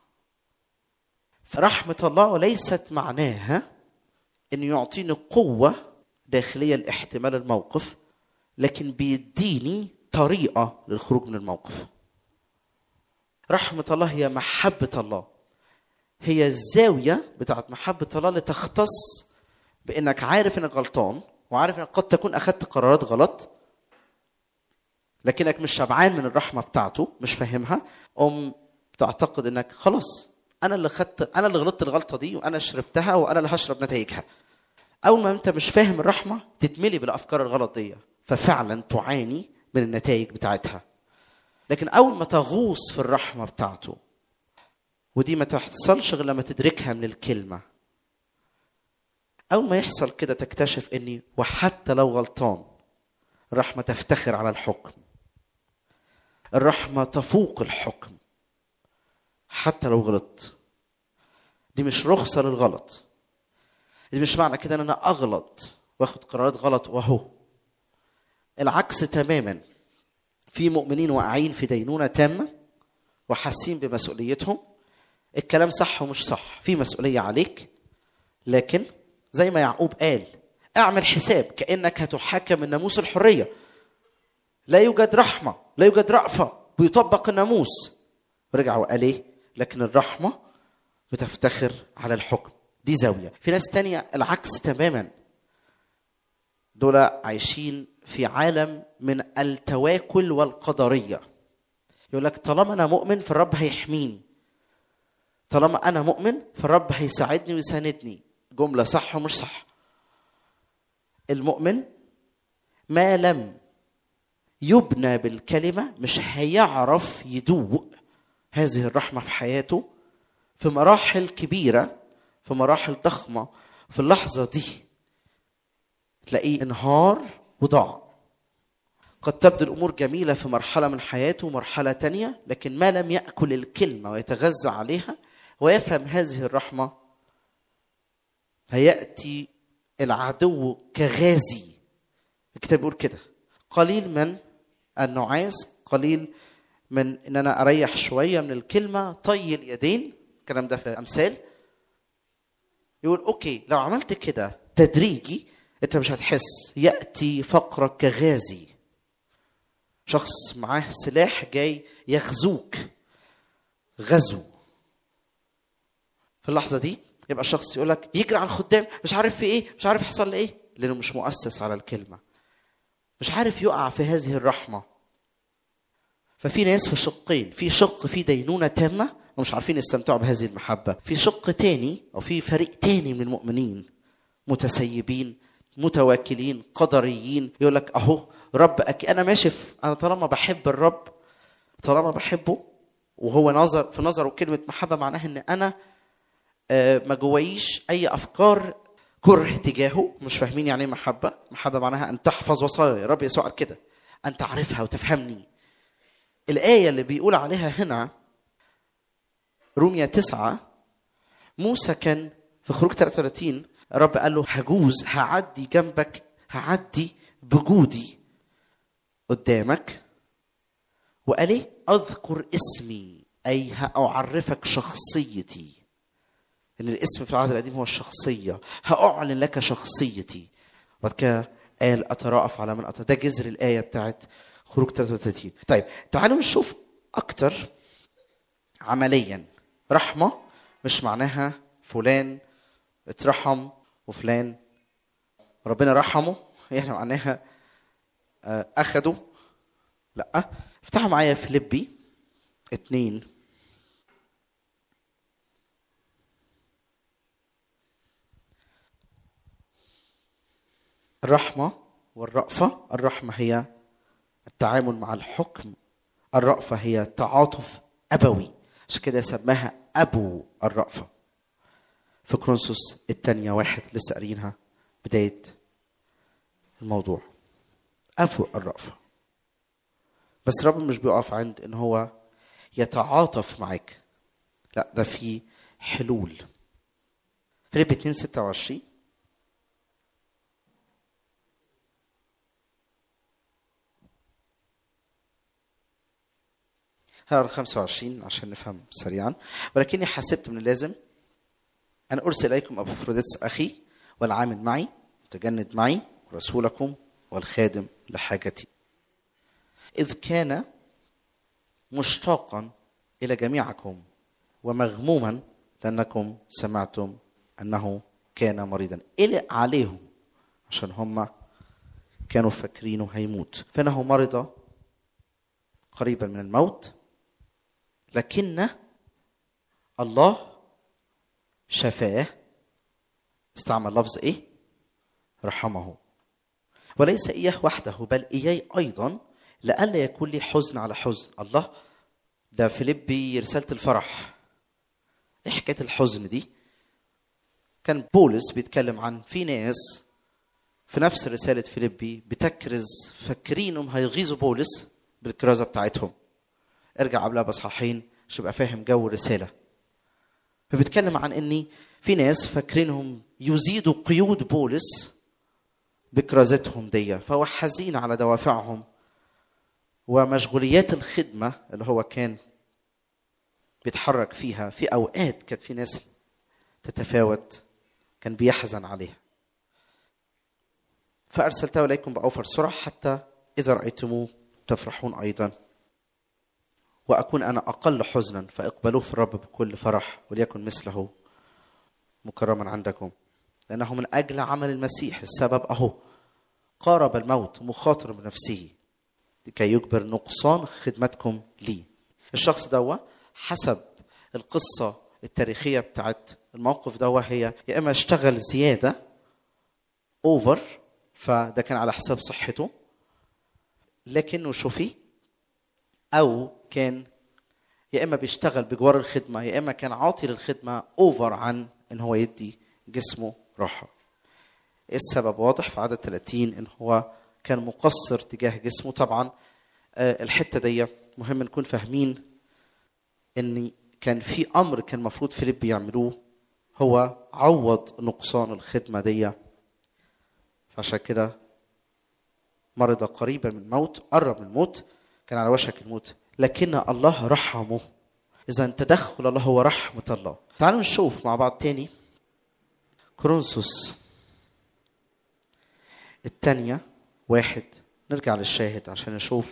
فرحمة الله ليست معناها انه يعطيني قوة داخلية لاحتمال الموقف لكن بيديني طريقة للخروج من الموقف رحمة الله هي محبة الله هي الزاوية بتاعت محبة الله اللي تختص بإنك عارف إنك غلطان وعارف إنك قد تكون أخذت قرارات غلط لكنك مش شبعان من الرحمة بتاعته مش فاهمها أم تعتقد إنك خلاص أنا اللي خدت أنا اللي غلطت الغلطة دي وأنا شربتها وأنا اللي هشرب نتائجها أول ما أنت مش فاهم الرحمة تتملي بالأفكار الغلط دي ففعلا تعاني من النتائج بتاعتها لكن اول ما تغوص في الرحمه بتاعته ودي ما تحصلش غير لما تدركها من الكلمه اول ما يحصل كده تكتشف اني وحتى لو غلطان الرحمه تفتخر على الحكم الرحمه تفوق الحكم حتى لو غلطت دي مش رخصه للغلط دي مش معنى كده ان انا اغلط واخد قرارات غلط وهو العكس تماما في مؤمنين واقعين في دينونه تامه وحاسين بمسؤوليتهم الكلام صح ومش صح في مسؤوليه عليك لكن زي ما يعقوب قال اعمل حساب كانك هتحاكم من ناموس الحريه لا يوجد رحمه لا يوجد رأفه بيطبق الناموس رجع وقال ايه لكن الرحمه بتفتخر على الحكم دي زاويه في ناس تانية العكس تماما دول عايشين في عالم من التواكل والقدريه يقول لك طالما انا مؤمن فالرب هيحميني طالما انا مؤمن فالرب هيساعدني ويساندني جمله صح ومش صح المؤمن ما لم يبنى بالكلمه مش هيعرف يدوق هذه الرحمه في حياته في مراحل كبيره في مراحل ضخمه في اللحظه دي تلاقيه انهار وضاع قد تبدو الامور جميله في مرحله من حياته ومرحله تانية لكن ما لم ياكل الكلمه ويتغذى عليها ويفهم هذه الرحمه هياتي العدو كغازي الكتاب بيقول كده قليل من النعاس قليل من ان انا اريح شويه من الكلمه طي اليدين الكلام ده في امثال يقول اوكي لو عملت كده تدريجي انت مش هتحس ياتي فقرك كغازي شخص معاه سلاح جاي يغزوك غزو في اللحظه دي يبقى الشخص يقول لك يجري على الخدام مش عارف في ايه مش عارف يحصل ايه لانه مش مؤسس على الكلمه مش عارف يقع في هذه الرحمه ففي ناس في شقين في شق في دينونه تامه ومش عارفين يستمتعوا بهذه المحبه في شق تاني او في فريق تاني من المؤمنين متسيبين متواكلين قدريين يقول لك اهو رب أك... انا ماشي في انا طالما بحب الرب طالما بحبه وهو نظر في نظره كلمه محبه معناها ان انا آه، ما جوايش اي افكار كره تجاهه مش فاهمين يعني ايه محبه محبه معناها ان تحفظ وصايا الرب يسوع قال كده ان تعرفها وتفهمني الايه اللي بيقول عليها هنا روميا تسعة موسى كان في خروج 33 الرب قال له هجوز هعدي جنبك هعدي بجودي قدامك وقال ايه اذكر اسمي اي هاعرفك شخصيتي ان الاسم في العهد القديم هو الشخصيه هاعلن لك شخصيتي بعد كده قال اتراءف على من أتراءف ده جذر الايه بتاعت خروج 33 طيب تعالوا نشوف اكتر عمليا رحمه مش معناها فلان اترحم وفلان ربنا رحمه يعني معناها آه، اخده لا افتحوا معايا فيليبي اتنين الرحمة والرأفة الرحمة هي التعامل مع الحكم الرأفة هي تعاطف أبوي عشان كده سماها أبو الرأفة في كرونسوس الثانية واحد لسه قارينها بداية الموضوع أبو الرأفة بس رب مش بيقف عند ان هو يتعاطف معاك لا ده في حلول فيليب 2 26 هقرا 25 عشان نفهم سريعا ولكني حسبت من اللازم أن أرسل إليكم أبوفروديتس أخي والعامل معي متجند معي رسولكم والخادم لحاجتي إذ كان مشتاقا إلى جميعكم ومغموما لأنكم سمعتم أنه كان مريضا قلق عليهم عشان هم كانوا فاكرينه هيموت فإنه مرض قريبا من الموت لكن الله شفاه استعمل لفظ ايه رحمه وليس اياه وحده بل اياي ايضا لئلا يكون لي حزن على حزن الله ده فيليبي رساله الفرح ايه حكايه الحزن دي كان بولس بيتكلم عن في ناس في نفس رساله فيليبي بتكرز فاكرينهم هيغيظوا بولس بالكرازه بتاعتهم ارجع قبلها باصحاحين عشان يبقى فاهم جو الرساله فبيتكلم عن اني في ناس فاكرينهم يزيدوا قيود بولس بكرازتهم دي فهو حزين على دوافعهم ومشغوليات الخدمة اللي هو كان بيتحرك فيها في أوقات كانت في ناس تتفاوت كان بيحزن عليها فأرسلته إليكم بأوفر سرعة حتى إذا رأيتموه تفرحون أيضا وأكون أنا أقل حزنا فاقبلوه في الرب بكل فرح وليكن مثله مكرما عندكم لأنه من أجل عمل المسيح السبب أهو قارب الموت مخاطر بنفسه لكي يجبر نقصان خدمتكم لي الشخص دوا حسب القصة التاريخية بتاعت الموقف دوا هي يا إما اشتغل زيادة أوفر فده كان على حساب صحته لكنه شفي أو كان يا إما بيشتغل بجوار الخدمة يا إما كان عاطي للخدمة أوفر عن إن هو يدي جسمه راحة إيه السبب واضح في عدد 30 إن هو كان مقصر تجاه جسمه طبعا آه، الحتة دي مهم نكون فاهمين إن كان في أمر كان المفروض فيليب يعملوه هو عوض نقصان الخدمة دي فعشان كده مرض قريبا من الموت قرب من الموت كان على وشك الموت لكن الله رحمه اذا تدخل الله هو رحمه الله تعالوا نشوف مع بعض تاني كورنثوس الثانية واحد نرجع للشاهد عشان نشوف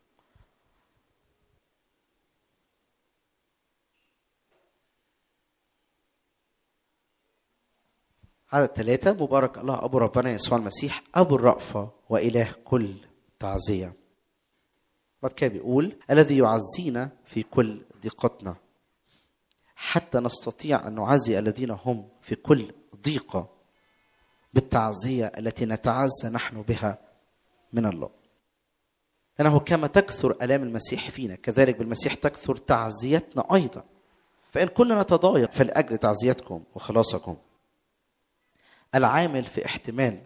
عدد ثلاثة مبارك الله أبو ربنا يسوع المسيح أبو الرأفة وإله كل تعزية بعد كده بيقول الذي يعزينا في كل ضيقتنا حتى نستطيع أن نعزي الذين هم في كل ضيقة بالتعزية التي نتعزى نحن بها من الله لأنه كما تكثر آلام المسيح فينا كذلك بالمسيح تكثر تعزيتنا أيضا فإن كنا نتضايق فلأجل تعزيتكم وخلاصكم العامل في احتمال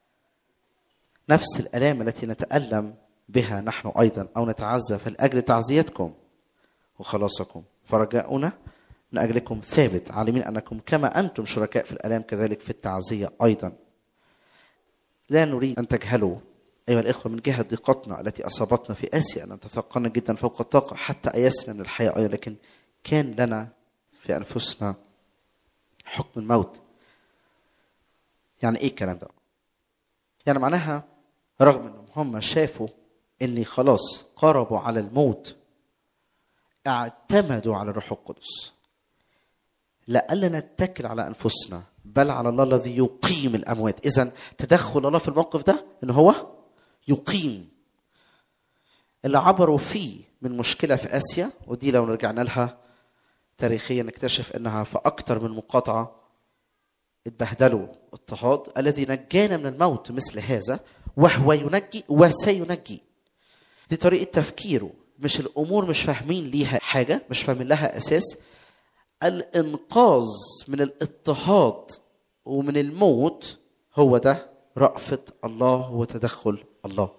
نفس الآلام التي نتألم بها نحن أيضا أو نتعزى فلأجل تعزيتكم وخلاصكم فرجاؤنا من أجلكم ثابت عالمين أنكم كما أنتم شركاء في الآلام كذلك في التعزية أيضا لا نريد أن تجهلوا أيها الإخوة من جهة ضيقتنا التي أصابتنا في آسيا أن تثقلنا جدا فوق الطاقة حتى أيسنا من الحياة أيضا لكن كان لنا في أنفسنا حكم الموت يعني إيه الكلام ده؟ يعني معناها رغم أنهم هم شافوا أني خلاص قربوا على الموت اعتمدوا على الروح القدس لألا نتكل على أنفسنا بل على الله الذي يقيم الأموات إذا تدخل الله في الموقف ده أنه هو يقيم اللي عبروا فيه من مشكلة في آسيا ودي لو رجعنا لها تاريخيا نكتشف أنها في أكثر من مقاطعة اتبهدلوا اضطهاد الذي نجانا من الموت مثل هذا وهو ينجي وسينجي دي طريقة تفكيره مش الأمور مش فاهمين ليها حاجة مش فاهمين لها أساس الإنقاذ من الاضطهاد ومن الموت هو ده رأفة الله وتدخل الله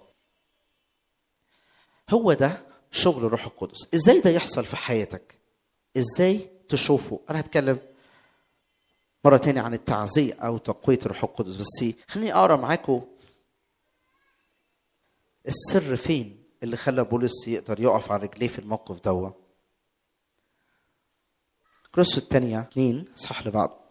هو ده شغل الروح القدس ازاي ده يحصل في حياتك ازاي تشوفه انا هتكلم مرة تانية عن التعزية أو تقوية الروح القدس بس خليني أقرأ معاكم السر فين اللي خلى بولس يقدر يقف على رجليه في الموقف دوا كروس الثانية اثنين اصحاح اللي بعده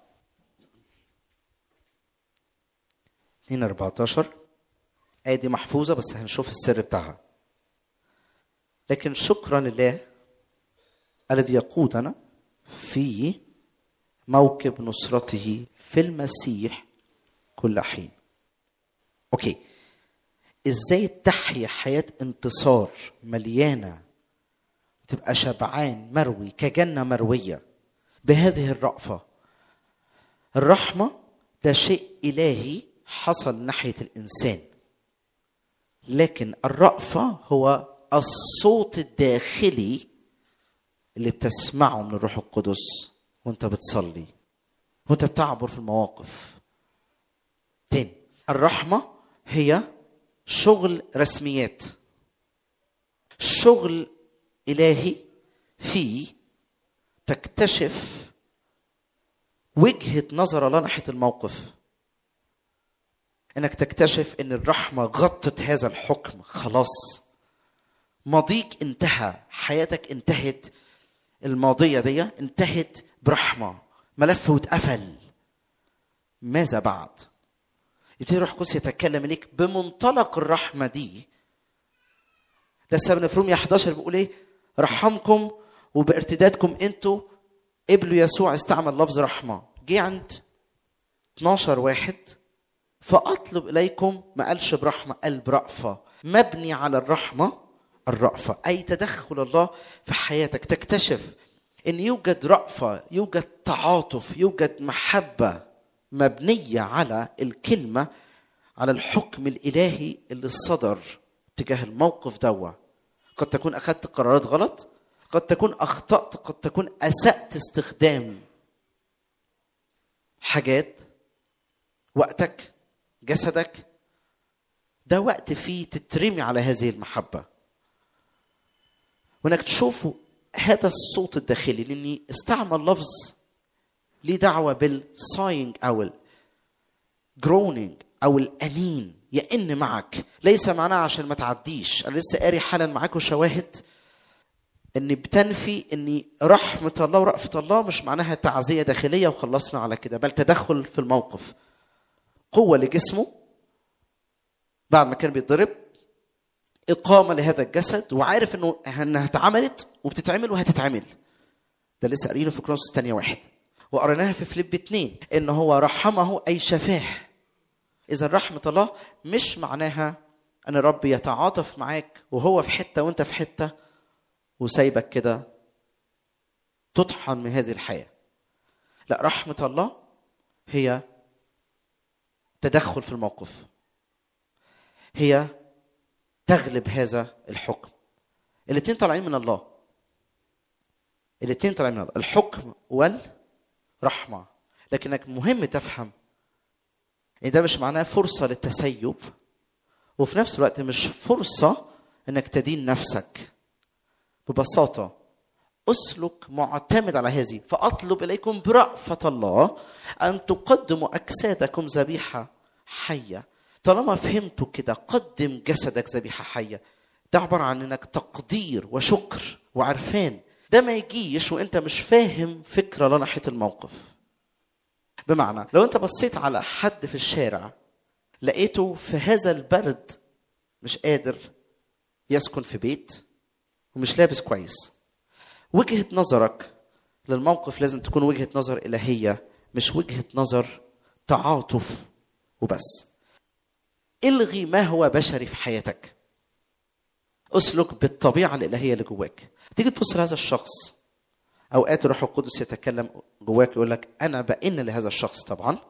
2 14 آية دي محفوظة بس هنشوف السر بتاعها لكن شكرا لله الذي يقودنا في موكب نصرته في المسيح كل حين اوكي ازاي تحيا حياه انتصار مليانه تبقى شبعان مروي كجنه مرويه بهذه الرأفه الرحمه ده شيء الهي حصل ناحيه الانسان لكن الرأفه هو الصوت الداخلي اللي بتسمعه من الروح القدس وانت بتصلي وانت بتعبر في المواقف تاني الرحمة هي شغل رسميات شغل إلهي فيه تكتشف وجهة نظر الله ناحية الموقف انك تكتشف ان الرحمة غطت هذا الحكم خلاص ماضيك انتهى حياتك انتهت الماضية دي انتهت برحمة ملف واتقفل ماذا بعد يبتدي روح القدس يتكلم اليك بمنطلق الرحمة دي ده السبب في رومية 11 بيقول ايه رحمكم وبارتدادكم انتوا قبلوا يسوع استعمل لفظ رحمة جه عند 12 واحد فأطلب إليكم ما قالش برحمة قال برأفة مبني على الرحمة الرأفة أي تدخل الله في حياتك تكتشف أن يوجد رأفة يوجد تعاطف يوجد محبة مبنية على الكلمة على الحكم الإلهي اللي صدر تجاه الموقف دوا قد تكون أخذت قرارات غلط قد تكون أخطأت قد تكون أسأت استخدام حاجات وقتك جسدك ده وقت فيه تترمي على هذه المحبة وانك تشوفوا هذا الصوت الداخلي لاني استعمل لفظ ليه دعوة بالصاينج او الجرونينج او الانين يئن معك ليس معناه عشان ما تعديش انا لسه قاري حالا معاكم شواهد ان بتنفي ان رحمه الله ورأفه الله مش معناها تعزيه داخليه وخلصنا على كده بل تدخل في الموقف قوه لجسمه بعد ما كان بيتضرب اقامه لهذا الجسد وعارف انه انها اتعملت وبتتعمل وهتتعمل ده لسه قارينه في كرونس الثانيه واحد وقريناها في فيليب اتنين ان هو رحمه اي شفاه اذا رحمه الله مش معناها ان الرب يتعاطف معاك وهو في حته وانت في حته وسايبك كده تطحن من هذه الحياه لا رحمه الله هي تدخل في الموقف هي تغلب هذا الحكم الاثنين طالعين من الله الاثنين طالعين من الله الحكم والرحمه لكنك مهم تفهم ان ده مش معناه فرصه للتسيب وفي نفس الوقت مش فرصه انك تدين نفسك ببساطه اسلك معتمد على هذه فاطلب اليكم برأفه الله ان تقدموا اجسادكم ذبيحه حيه طالما فهمتوا كده قدم جسدك ذبيحه حيه ده عباره عن انك تقدير وشكر وعرفان ده ما يجيش وانت مش فاهم فكره الله ناحيه الموقف بمعنى لو انت بصيت على حد في الشارع لقيته في هذا البرد مش قادر يسكن في بيت ومش لابس كويس وجهة نظرك للموقف لازم تكون وجهة نظر إلهية مش وجهة نظر تعاطف وبس الغي ما هو بشري في حياتك اسلك بالطبيعة الإلهية اللي جواك تيجي تبص لهذا الشخص أوقات الروح القدس يتكلم جواك يقول لك أنا بئن لهذا الشخص طبعا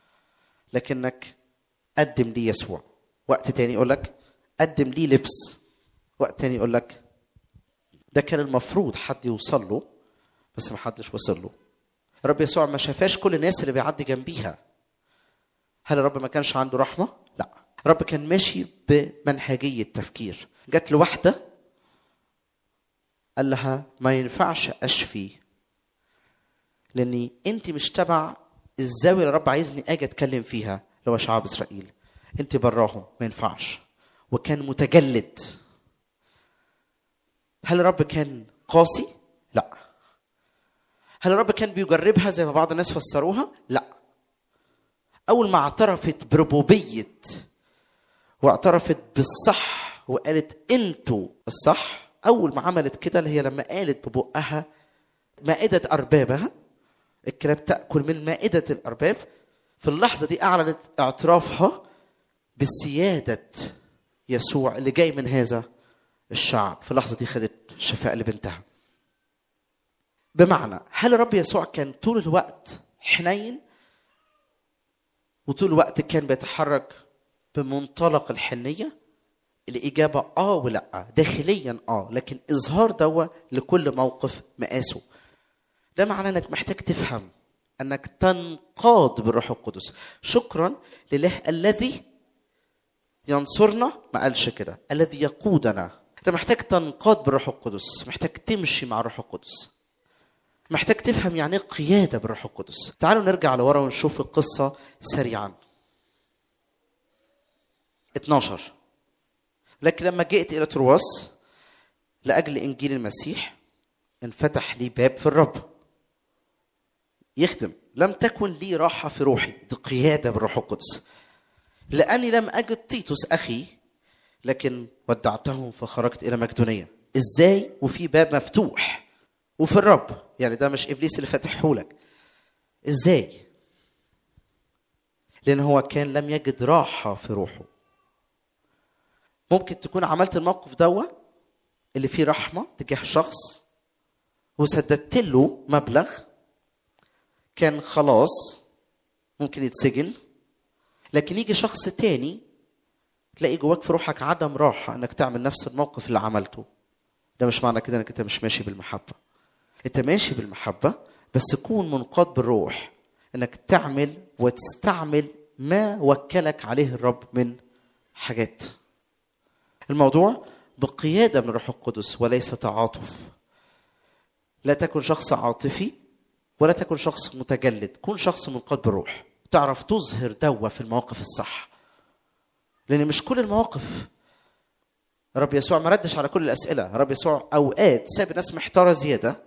لكنك قدم لي يسوع وقت تاني يقول لك قدم لي لبس وقت تاني يقول لك ده كان المفروض حد يوصل له بس ما حدش وصل له الرب يسوع ما شافاش كل الناس اللي بيعدي جنبيها هل الرب ما كانش عنده رحمه لا الرب كان ماشي بمنهجيه تفكير جت لواحده قال لها ما ينفعش اشفي لاني انت مش تبع الزاويه اللي الرب عايزني اجي اتكلم فيها اللي هو شعب اسرائيل انت براهم ما ينفعش وكان متجلد هل الرب كان قاسي؟ لا. هل الرب كان بيجربها زي ما بعض الناس فسروها؟ لا. أول ما اعترفت بربوبية واعترفت بالصح وقالت انتوا الصح أول ما عملت كده اللي هي لما قالت ببقها مائدة أربابها الكلاب تأكل من مائدة الأرباب في اللحظة دي أعلنت اعترافها بسيادة يسوع اللي جاي من هذا الشعب في اللحظه دي خدت شفاء لبنتها بمعنى هل الرب يسوع كان طول الوقت حنين وطول الوقت كان بيتحرك بمنطلق الحنيه الاجابه اه ولا داخليا اه لكن اظهار دوا لكل موقف مقاسه ده معناه انك محتاج تفهم انك تنقاد بالروح القدس شكرا لله الذي ينصرنا ما قالش كده الذي يقودنا انت محتاج تنقاد بالروح القدس محتاج تمشي مع الروح القدس محتاج تفهم يعني ايه قياده بالروح القدس تعالوا نرجع لورا ونشوف القصه سريعا 12 لكن لما جئت الى ترواس لاجل انجيل المسيح انفتح لي باب في الرب يخدم لم تكن لي راحه في روحي دي قياده بالروح القدس لاني لم اجد تيتوس اخي لكن ودعتهم فخرجت الى مقدونيه ازاي وفي باب مفتوح وفي الرب يعني ده مش ابليس اللي فاتحه لك ازاي لان هو كان لم يجد راحه في روحه ممكن تكون عملت الموقف دوا اللي فيه رحمه تجاه شخص وسددت له مبلغ كان خلاص ممكن يتسجن لكن يجي شخص تاني تلاقي جواك في روحك عدم راحة انك تعمل نفس الموقف اللي عملته ده مش معنى كده انك انت مش ماشي بالمحبة انت ماشي بالمحبة بس كون منقاد بالروح انك تعمل وتستعمل ما وكلك عليه الرب من حاجات الموضوع بقيادة من الروح القدس وليس تعاطف لا تكن شخص عاطفي ولا تكن شخص متجلد كن شخص منقاد بالروح تعرف تظهر دوا في المواقف الصح لان مش كل المواقف رب يسوع ما ردش على كل الاسئله رب يسوع اوقات ساب الناس محتاره زياده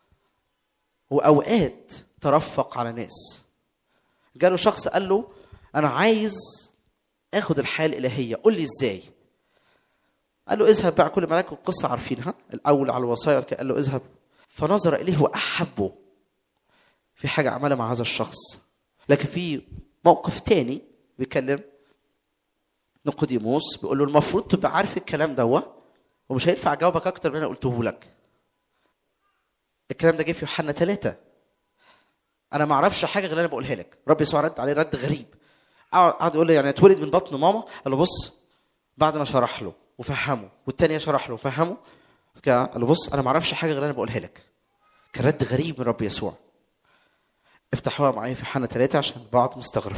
واوقات ترفق على ناس جاله شخص قال له انا عايز اخد الحياه الالهيه قول لي ازاي قال له اذهب بقى كل ملاك القصه عارفينها الاول على الوصايا قال له اذهب فنظر اليه واحبه في حاجه عملها مع هذا الشخص لكن في موقف تاني بيكلم نيقوديموس بيقول له المفروض تبقى عارف الكلام دوا ومش هينفع اجاوبك اكتر من اللي انا قلته لك الكلام ده جه في يوحنا ثلاثة انا ما اعرفش حاجه غير اللي انا بقولها لك رب يسوع رد عليه رد غريب قعد قعد يقول له يعني اتولد من بطن ماما قال له بص بعد ما شرح له وفهمه والتانية شرح له وفهمه كده قال له بص انا ما اعرفش حاجه غير اللي انا بقولها لك كان رد غريب من رب يسوع افتحوها معايا في يوحنا ثلاثة عشان بعض مستغرب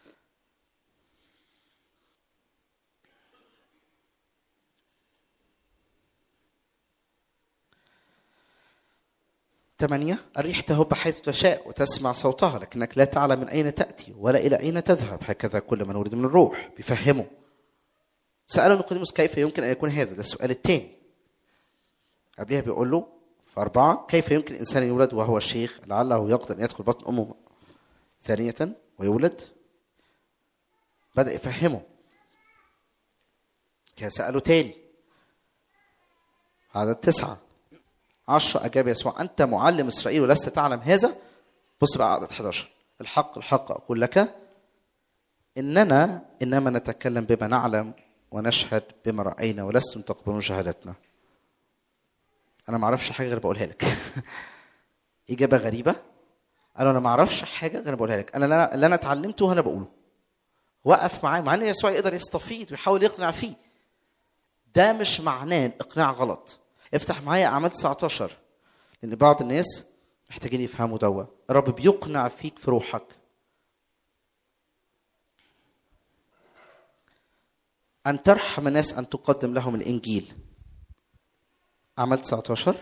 ثمانية الريح تهب حيث تشاء وتسمع صوتها لكنك لا تعلم من أين تأتي ولا إلى أين تذهب هكذا كل من ولد من الروح بيفهمه سأله نيقوديموس كيف يمكن أن يكون هذا ده السؤال الثاني قبلها بيقول له في أربعة كيف يمكن إنسان يولد وهو شيخ لعله يقدر أن يدخل بطن أمه ثانية ويولد بدأ يفهمه كان سأله تاني عدد تسعة عشرة أجاب يسوع أنت معلم إسرائيل ولست تعلم هذا بص بقى عدد 11 الحق الحق أقول لك إننا إنما نتكلم بما نعلم ونشهد بما رأينا ولستم تقبلون شهادتنا أنا ما أعرفش حاجة غير بقولها لك إجابة غريبة قالوا أنا ما أعرفش حاجة غير بقولها لك أنا اللي أنا- اللي أنا اتعلمته أنا بقوله وقف معاه مع ان يسوع يقدر يستفيض ويحاول يقنع فيه ده مش معناه اقناع غلط افتح معايا اعمال 19 لان بعض الناس محتاجين يفهموا دوا الرب بيقنع فيك في روحك ان ترحم الناس ان تقدم لهم الانجيل اعمال 19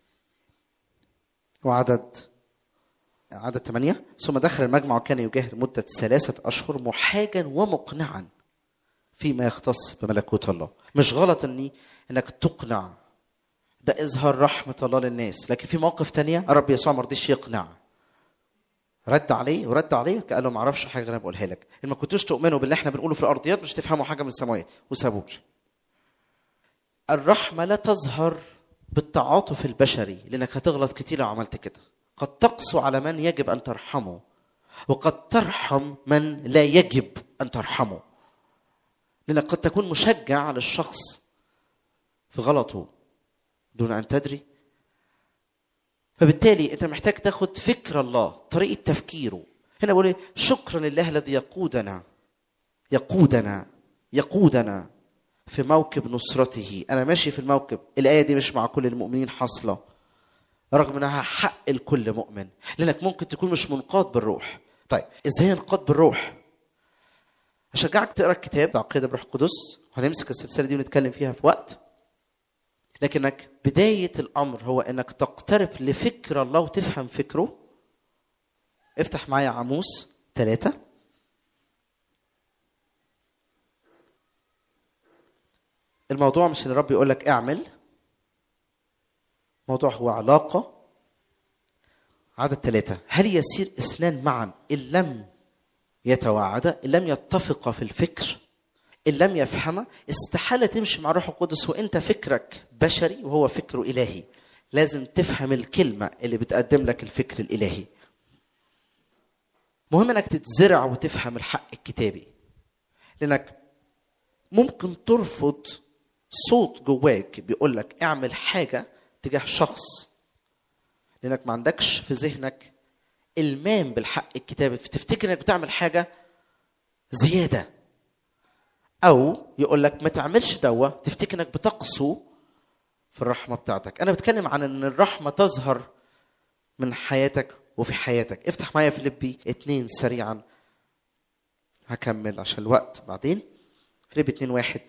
وعدد عدد ثمانية ثم دخل المجمع وكان يجاهر مدة ثلاثة أشهر محاجا ومقنعا فيما يختص بملكوت الله مش غلط اني انك تقنع ده اظهار رحمة الله للناس لكن في مواقف تانية الرب يسوع ما رضيش يقنع رد عليه ورد عليه قال له ما اعرفش حاجه غير انا بقولها لك ان ما كنتوش تؤمنوا باللي احنا بنقوله في الارضيات مش تفهموا حاجه من السماوات وسابوش الرحمه لا تظهر بالتعاطف البشري لانك هتغلط كتير لو عملت كده قد تقسو على من يجب ان ترحمه وقد ترحم من لا يجب ان ترحمه لانك قد تكون مشجع للشخص في غلطه دون ان تدري فبالتالي انت محتاج تاخد فكر الله طريقه تفكيره هنا بقول إيه؟ شكرا لله الذي يقودنا يقودنا يقودنا في موكب نصرته انا ماشي في الموكب الايه دي مش مع كل المؤمنين حاصله رغم انها حق الكل مؤمن لانك ممكن تكون مش منقاد بالروح طيب ازاي انقاد بالروح اشجعك تقرا الكتاب تعقيد بروح القدس وهنمسك السلسله دي ونتكلم فيها في وقت لكنك بداية الأمر هو أنك تقترب لفكر الله وتفهم فكره افتح معايا عاموس ثلاثة الموضوع مش ان الرب يقول لك اعمل الموضوع هو علاقة عدد ثلاثة هل يسير اثنان معا إن لم يتواعدا إن لم يتفقا في الفكر ان لم يفهمها استحاله تمشي مع الروح القدس وانت فكرك بشري وهو فكره الهي لازم تفهم الكلمه اللي بتقدم لك الفكر الالهي مهم انك تتزرع وتفهم الحق الكتابي لانك ممكن ترفض صوت جواك بيقول لك اعمل حاجه تجاه شخص لانك ما عندكش في ذهنك المام بالحق الكتابي فتفتكر انك بتعمل حاجه زياده او يقول لك ما تعملش دوا تفتكر انك بتقسو في الرحمه بتاعتك انا بتكلم عن ان الرحمه تظهر من حياتك وفي حياتك افتح معايا فيليبي اتنين سريعا هكمل عشان الوقت بعدين فيليبي اتنين واحد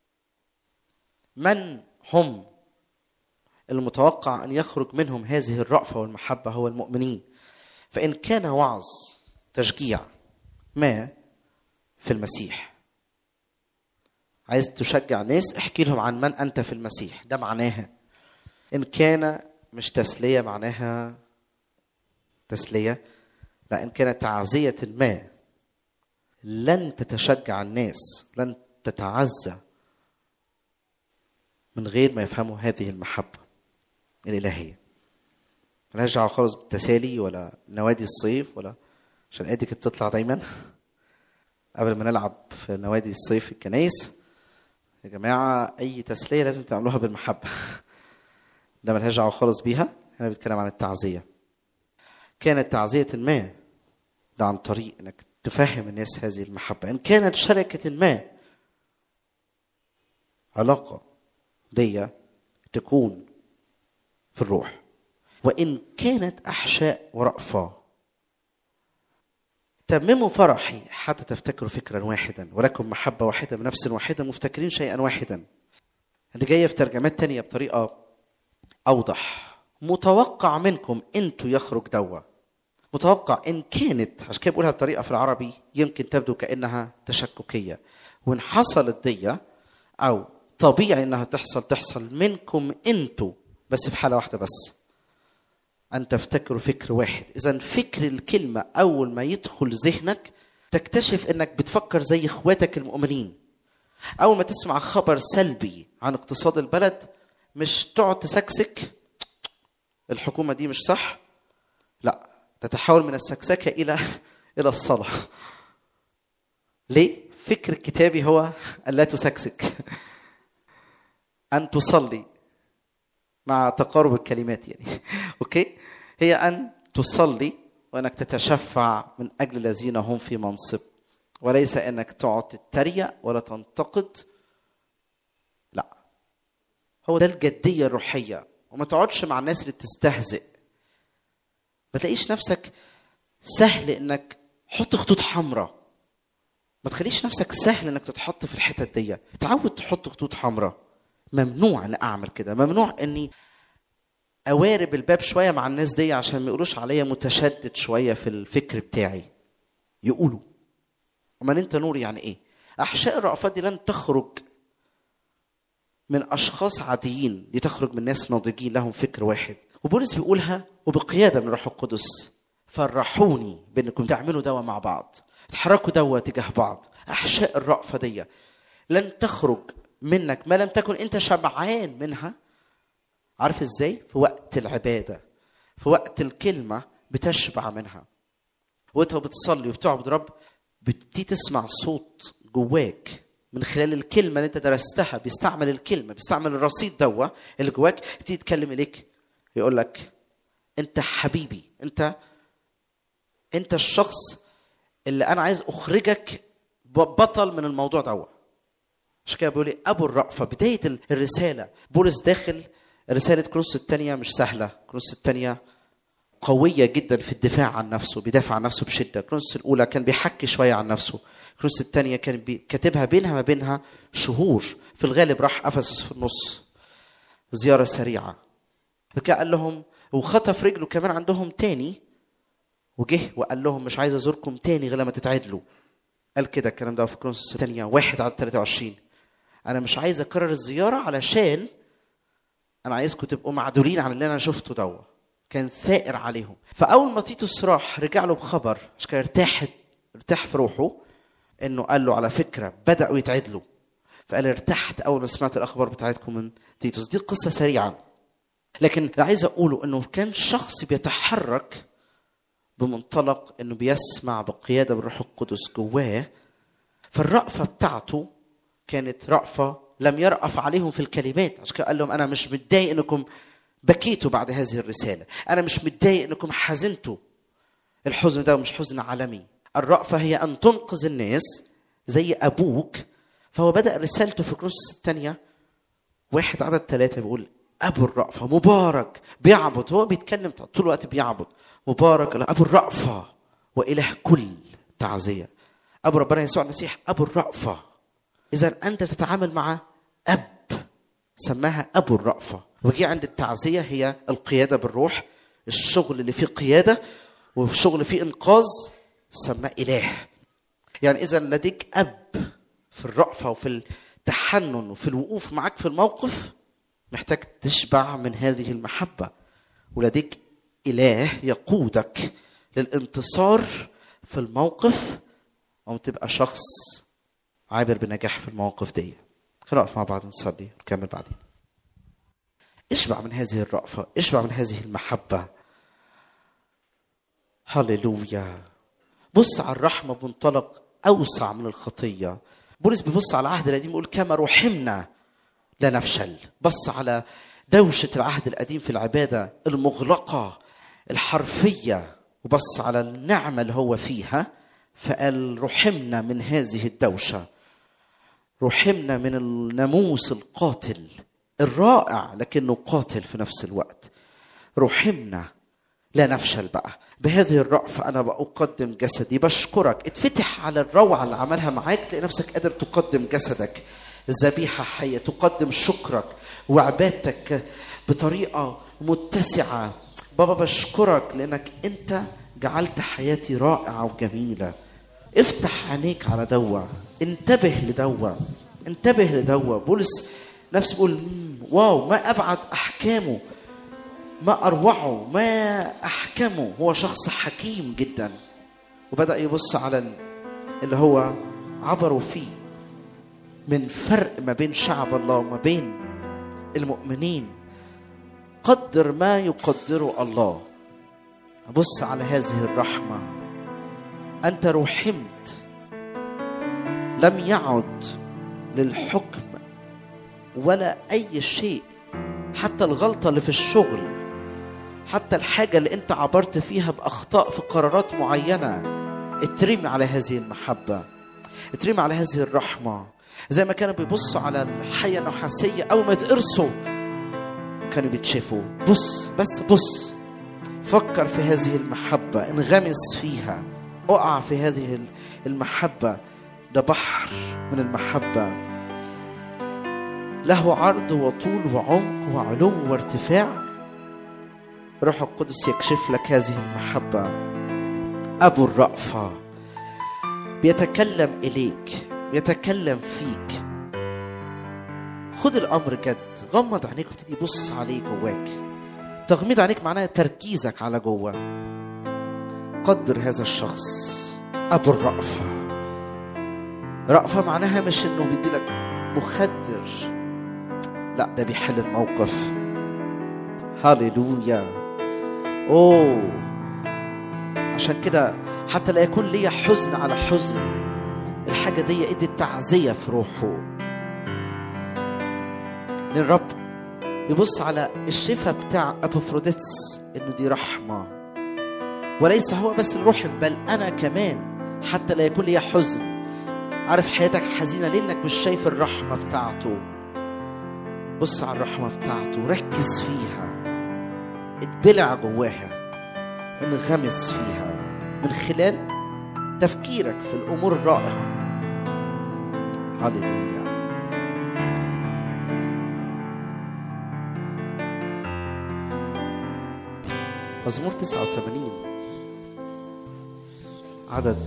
من هم المتوقع ان يخرج منهم هذه الرأفة والمحبة هو المؤمنين فإن كان وعظ تشجيع ما في المسيح عايز تشجع ناس احكي لهم عن من انت في المسيح ده معناها ان كان مش تسليه معناها تسليه لا ان كانت تعزيه ما لن تتشجع الناس لن تتعزى من غير ما يفهموا هذه المحبه الالهيه ملهاش دعوه خالص بالتسالي ولا نوادي الصيف ولا عشان ادي كانت تطلع دايما قبل ما نلعب في نوادي الصيف في الكنايس يا جماعه اي تسليه لازم تعملوها بالمحبه ده ملهاش دعوه خالص بيها انا بتكلم عن التعزيه كانت تعزيه ما ده عن طريق انك تفهم الناس هذه المحبه ان كانت شركه ما علاقه دي تكون في الروح وان كانت احشاء ورأفه تمموا فرحي حتى تفتكروا فكرا واحدا ولكم محبه واحده من نفس واحده مفتكرين شيئا واحدا اللي جايه في ترجمات تانية بطريقه اوضح متوقع منكم انتوا يخرج دوا متوقع ان كانت عشان كده بقولها بطريقه في العربي يمكن تبدو كانها تشككيه وان حصلت دي او طبيعي انها تحصل تحصل منكم انتوا بس في حاله واحده بس ان تفتكروا فكر واحد اذا فكر الكلمه اول ما يدخل ذهنك تكتشف انك بتفكر زي اخواتك المؤمنين اول ما تسمع خبر سلبي عن اقتصاد البلد مش تقعد تسكسك الحكومه دي مش صح لا تتحول من السكسكه الى الى الصلاه ليه فكر الكتابي هو الا تسكسك ان تصلي مع تقارب الكلمات يعني اوكي هي ان تصلي وانك تتشفع من اجل الذين هم في منصب وليس انك تقعد تتريق ولا تنتقد لا هو ده الجديه الروحيه وما تقعدش مع الناس اللي بتستهزئ ما تلاقيش نفسك سهل انك حط خطوط حمراء ما تخليش نفسك سهل انك تتحط في الحتت دي اتعود تحط خطوط حمراء ممنوع ان اعمل كده ممنوع اني اوارب الباب شويه مع الناس دي عشان ما يقولوش عليا متشدد شويه في الفكر بتاعي يقولوا امال انت نور يعني ايه احشاء الرأفات دي لن تخرج من اشخاص عاديين دي تخرج من ناس ناضجين لهم فكر واحد وبولس بيقولها وبقياده من الروح القدس فرحوني بانكم تعملوا دوا مع بعض تحركوا دوا تجاه بعض احشاء الرأفه دي لن تخرج منك ما لم تكن انت شبعان منها عارف ازاي في وقت العباده في وقت الكلمه بتشبع منها وانت بتصلي وبتعبد رب بتبتدي تسمع صوت جواك من خلال الكلمه اللي انت درستها بيستعمل الكلمه بيستعمل الرصيد دوا اللي جواك يبتدي يتكلم اليك يقول لك انت حبيبي انت انت الشخص اللي انا عايز اخرجك بطل من الموضوع دوا عشان كده بيقول لي ابو الرأفه بدايه الرساله بولس داخل رساله كروس الثانيه مش سهله كروس الثانيه قويه جدا في الدفاع عن نفسه بيدافع عن نفسه بشده كروس الاولى كان بيحكي شويه عن نفسه كروس الثانيه كان بي- كاتبها بينها ما بينها شهور في الغالب راح افسس في النص زياره سريعه فكده قال لهم وخطف رجله كمان عندهم تاني وجه وقال لهم مش عايز ازوركم تاني غير لما تتعدلوا قال كده الكلام ده في كرونس الثانيه واحد على 23 انا مش عايز اكرر الزياره علشان انا عايزكم تبقوا معدولين عن اللي انا شفته دوا كان ثائر عليهم فاول ما تيتوس راح رجع له بخبر عشان كده ارتاح ارتاح في روحه انه قال له على فكره بداوا يتعدلوا فقال ارتحت اول ما سمعت الاخبار بتاعتكم من تيتوس دي قصه سريعه لكن اللي عايز اقوله انه كان شخص بيتحرك بمنطلق انه بيسمع بقياده بالروح القدس جواه فالرأفه بتاعته كانت رأفه لم يرأف عليهم في الكلمات عشان كده قال لهم انا مش متضايق انكم بكيتوا بعد هذه الرساله انا مش متضايق انكم حزنتوا الحزن ده مش حزن عالمي الرأفه هي ان تنقذ الناس زي ابوك فهو بدأ رسالته في كروس الثانيه واحد عدد ثلاثة بيقول أبو الرأفة مبارك بيعبد هو بيتكلم طول الوقت بيعبد مبارك أبو الرأفة وإله كل تعزية أبو ربنا يسوع المسيح أبو الرأفة إذا أنت تتعامل مع أب سماها أبو الرأفة وجي عند التعزية هي القيادة بالروح الشغل اللي فيه قيادة والشغل فيه إنقاذ سماه إله يعني إذا لديك أب في الرأفة وفي التحنن وفي الوقوف معاك في الموقف محتاج تشبع من هذه المحبة ولديك إله يقودك للانتصار في الموقف أو تبقى شخص عابر بنجاح في المواقف دي خلينا نقف مع بعض نصلي ونكمل بعدين اشبع من هذه الرأفة اشبع من هذه المحبة هللويا بص على الرحمة بمنطلق أوسع من الخطية بولس بيبص على العهد القديم يقول كما رحمنا لا نفشل بص على دوشة العهد القديم في العبادة المغلقة الحرفية وبص على النعمة اللي هو فيها فقال رحمنا من هذه الدوشة رحمنا من الناموس القاتل الرائع لكنه قاتل في نفس الوقت رحمنا لا نفشل بقى بهذه الرأفة أنا بقدم جسدي بشكرك اتفتح على الروعة اللي عملها معاك تلاقي نفسك قادر تقدم جسدك ذبيحة حية تقدم شكرك وعبادتك بطريقة متسعة بابا بشكرك لأنك أنت جعلت حياتي رائعة وجميلة افتح عينيك على دوا انتبه لدوا انتبه لدوا بولس نفسه بيقول "مم، واو ما أبعد أحكامه ما أروعه ما أحكمه هو شخص حكيم جدا وبدأ يبص على ال- اللي هو عبروا فيه من فرق ما بين شعب الله وما بين المؤمنين قدر ما يقدره الله بص على هذه الرحمة أنت رحمت لم يعد للحكم ولا أي شيء حتى الغلطة اللي في الشغل حتى الحاجة اللي أنت عبرت فيها بأخطاء في قرارات معينة اترمي على هذه المحبة اترمي على هذه الرحمة زي ما كانوا بيبصوا على الحية النحاسية أول ما يتقرصوا كانوا بيتشافوا بص بس بص فكر في هذه المحبة انغمس فيها اقع في هذه المحبة ده بحر من المحبة له عرض وطول وعمق وعلو وارتفاع روح القدس يكشف لك هذه المحبة أبو الرأفة بيتكلم إليك بيتكلم فيك خد الأمر جد غمض عينيك وابتدي بص عليه جواك تغميض عينيك معناها تركيزك على جوه قدر هذا الشخص أبو الرأفة رأفة معناها مش إنه بيديلك مخدر لا ده بيحل الموقف هاليلويا اوه عشان كده حتى لا يكون ليا حزن على حزن الحاجة دي ادت تعزية في روحه لأن الرب يبص على الشفاء بتاع أبوفروديتس إنه دي رحمة وليس هو بس الرحم بل أنا كمان حتى لا يكون لي حزن عارف حياتك حزينة ليه إنك مش شايف الرحمة بتاعته بص على الرحمة بتاعته ركز فيها اتبلع جواها انغمس فيها من خلال تفكيرك في الأمور الرائعة هللويا مزمور 89 عدد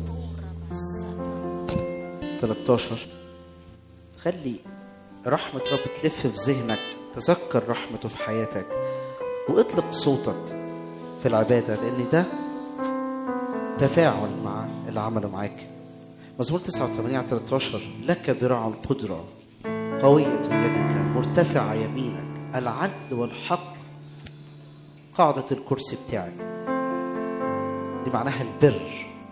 13 خلي رحمة رب تلف في ذهنك تذكر رحمته في حياتك واطلق صوتك في العبادة لأن ده تفاعل مع اللي عمله معاك مزمور 89 على 13 لك ذراع القدرة قوية يدك مرتفعة يمينك العدل والحق قاعدة الكرسي بتاعك دي معناها البر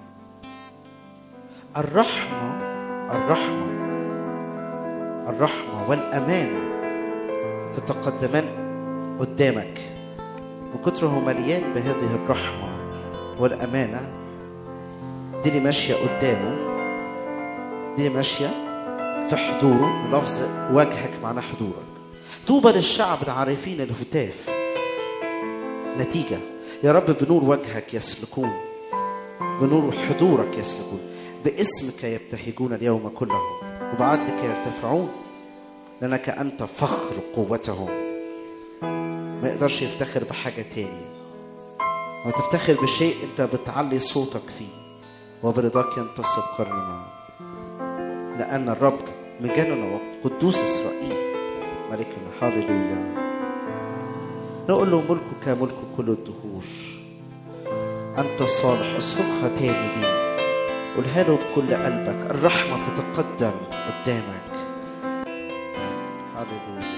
الرحمة الرحمة الرحمة والأمانة تتقدمان قدامك من كتر هو مليان بهذه الرحمة والأمانة دي اللي ماشية قدامه دي اللي ماشية في حضوره لفظ وجهك معناه حضورك طوبى للشعب العارفين الهتاف نتيجة يا رب بنور وجهك يسلكون بنور حضورك يسلكون باسمك يبتهجون اليوم كله وبعدلك يرتفعون لأنك أنت فخر قوتهم ما يقدرش يفتخر بحاجة تاني ما تفتخر بشيء أنت بتعلي صوتك فيه وبرضاك ينتصر قرننا لأن الرب مجاننا وقدوس إسرائيل ملكنا هاليلويا نقول له ملكك ملك كل الدهور أنت صالح اصرخها تاني ليه قولها له بكل قلبك الرحمة بتتقدم قدامك هاليلويا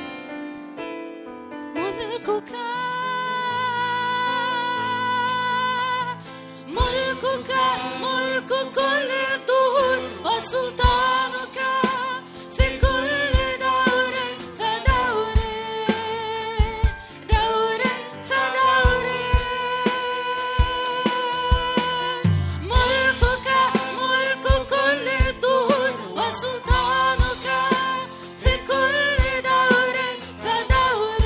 ملكك ملكك ملك كل الدهور وسلطانك في كل دور فدور دور فدور ملكك ملك كل الدهور وسلطانك في كل دور فدور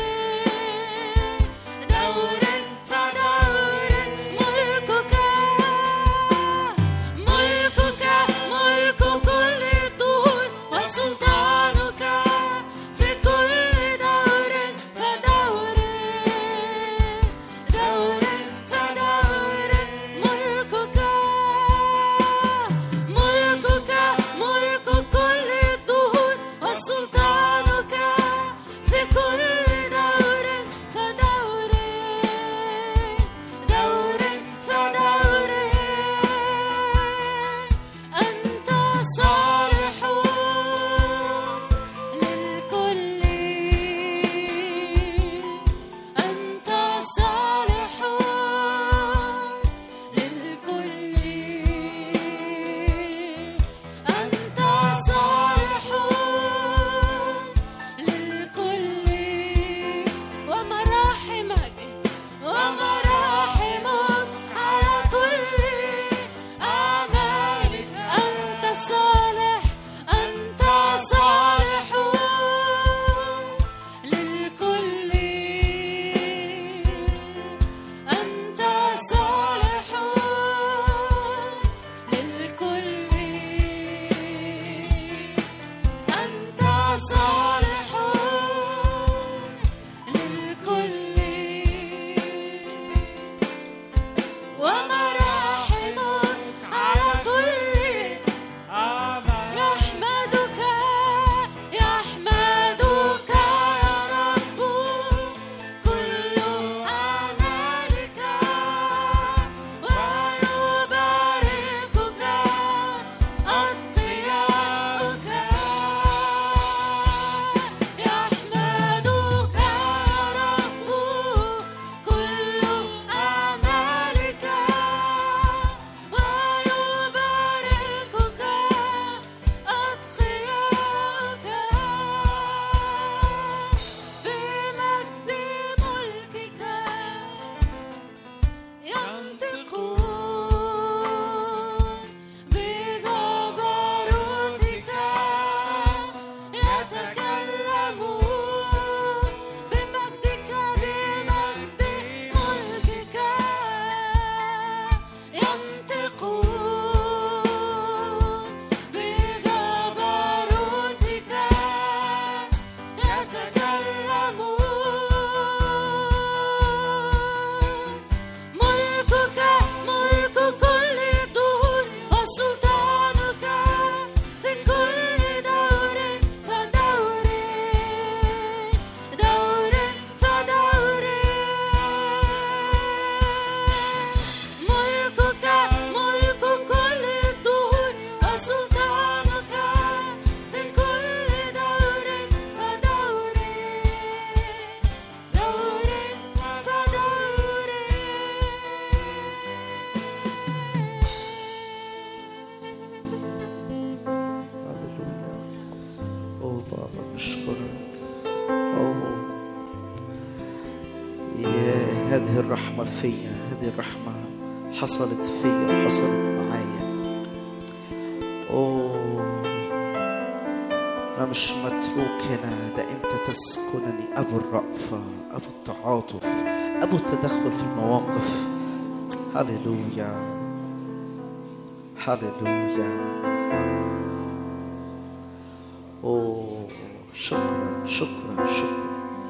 دور فدور ملكك ملكك ملك كل الدهور وسلطانك في كل دور فدور دور فدور ملكك ملكك ملك كل الدهور وسلطانك في كل دور فدور دور فدور أنت صالح للكل أنت صالح للكل أنت صالح للكل ومراحمك ومراحمك على كل أعمالك أنت صالح أنت صالح للكل أنت صالح للكل أنت صالح للكل ومراحمك على كل يحمدك يحمدك يا رب كل أعمالك ويباركك أتقياؤك يحمدك يا رب كل أعمالك ويباركك أتقياؤك بمجد ملكك ينطقون بجبروتك يتكلمون بمجدك بمجد ملكك ينطقون بجبروتك يتكلمون ملكك ملك كل الدهور وسلطانك في كل دور فدور دور فدور ملكك ملك كل الدهور وسلطانك في كل دور فدور دور فدور هللويا أوه بابا نشكرك أوه يا هذه الرحمة فيا هذه الرحمة حصلت فيا حصلت معايا أوه أنا مش متروك هنا ده أنت تسكنني أبو الرأفة أبو التعاطف أبو التدخل في المواقف هللويا هللويا أوه شكرا شكرا شكرا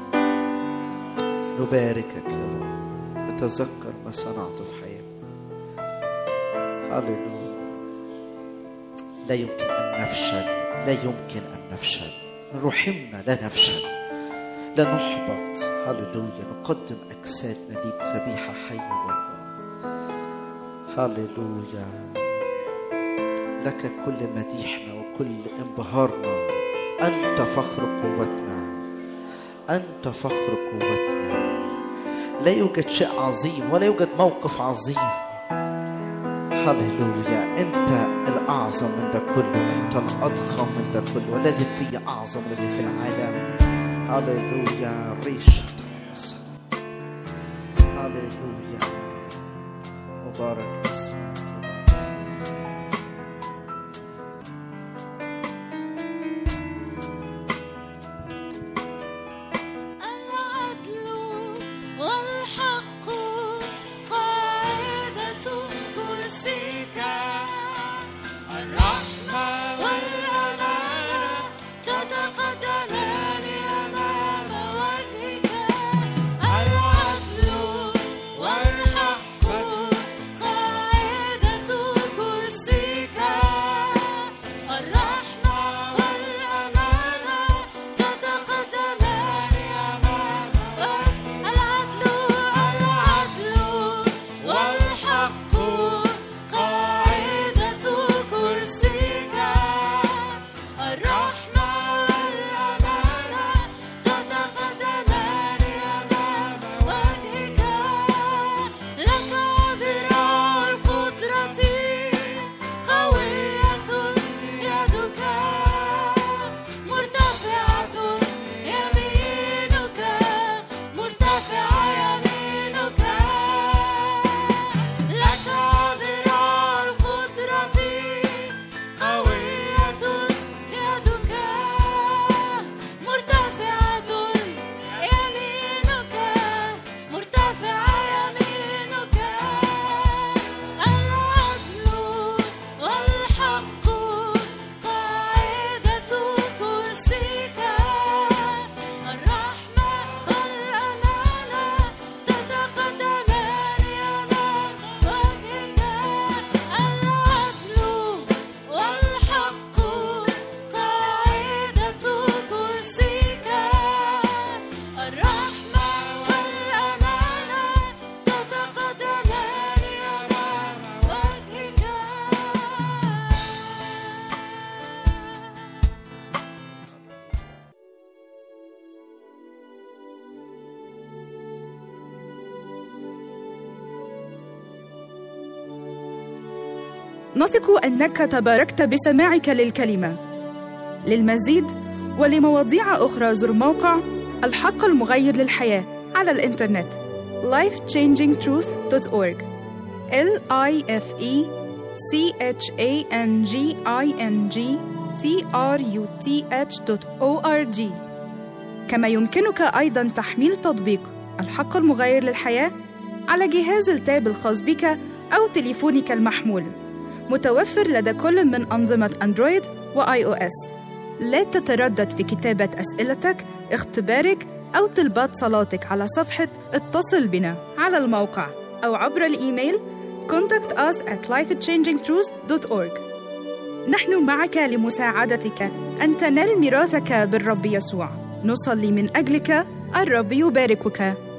نباركك يا رب نتذكر ما صنعت في حياتنا هللويا لا يمكن أن نفشل لا يمكن أن نفشل من رحمنا لا نفشل لا نحبط هللويا نقدم أجسادنا ليك ذبيحة حية والله هللويا لك كل مديحنا وكل انبهارنا أنت فخر قوتنا أنت فخر قوتنا لا يوجد شيء عظيم ولا يوجد موقف عظيم هللويا أنت الأعظم من ده كله أنت الأضخم من ده كله والذي فيه أعظم الذي في العالم هللويا ريشة مصر هللويا مبارك اسمك يا رب. العدل والحق قاعدة كرسيك الرحمة والأمانة تتقدمان أمام وجهك العدل والحق قاعدة كرسيك الرحمة والأمانة تتقدمان أمام العدل العدل والحق قاعدة كرسيك الرحمة والأمانة تتقدمان أمام وجهك لك ذراع القدرة قوية يدك مرتفعة يمينك مرتفعة يمينك لك ذراع القدرة قوية يدك مرتفعة يمينك مرتفعة يمينك العدل والحق قاعدة كرسيك الرحمة والأمانة تتقدمان أمام وجهك العدل والحق قاعدة كرسيك الرحمة والأمانة تتقدمان أمام وجهك نثق انك تباركت بسماعك للكلمه للمزيد ولمواضيع اخرى زر موقع الحق المغير للحياه على الانترنت lifechangingtruth.org l i f e c h a n g i n g t r u t h.org كما يمكنك ايضا تحميل تطبيق الحق المغير للحياه على جهاز التاب الخاص بك او تليفونك المحمول متوفر لدى كل من أنظمة أندرويد وآي أو إس. لا تتردد في كتابة أسئلتك، اختبارك أو طلبات صلاتك على صفحة اتصل بنا على الموقع أو عبر الإيميل contact us at lifechangingtruth.org نحن معك لمساعدتك أن تنال ميراثك بالرب يسوع نصلي من أجلك الرب يباركك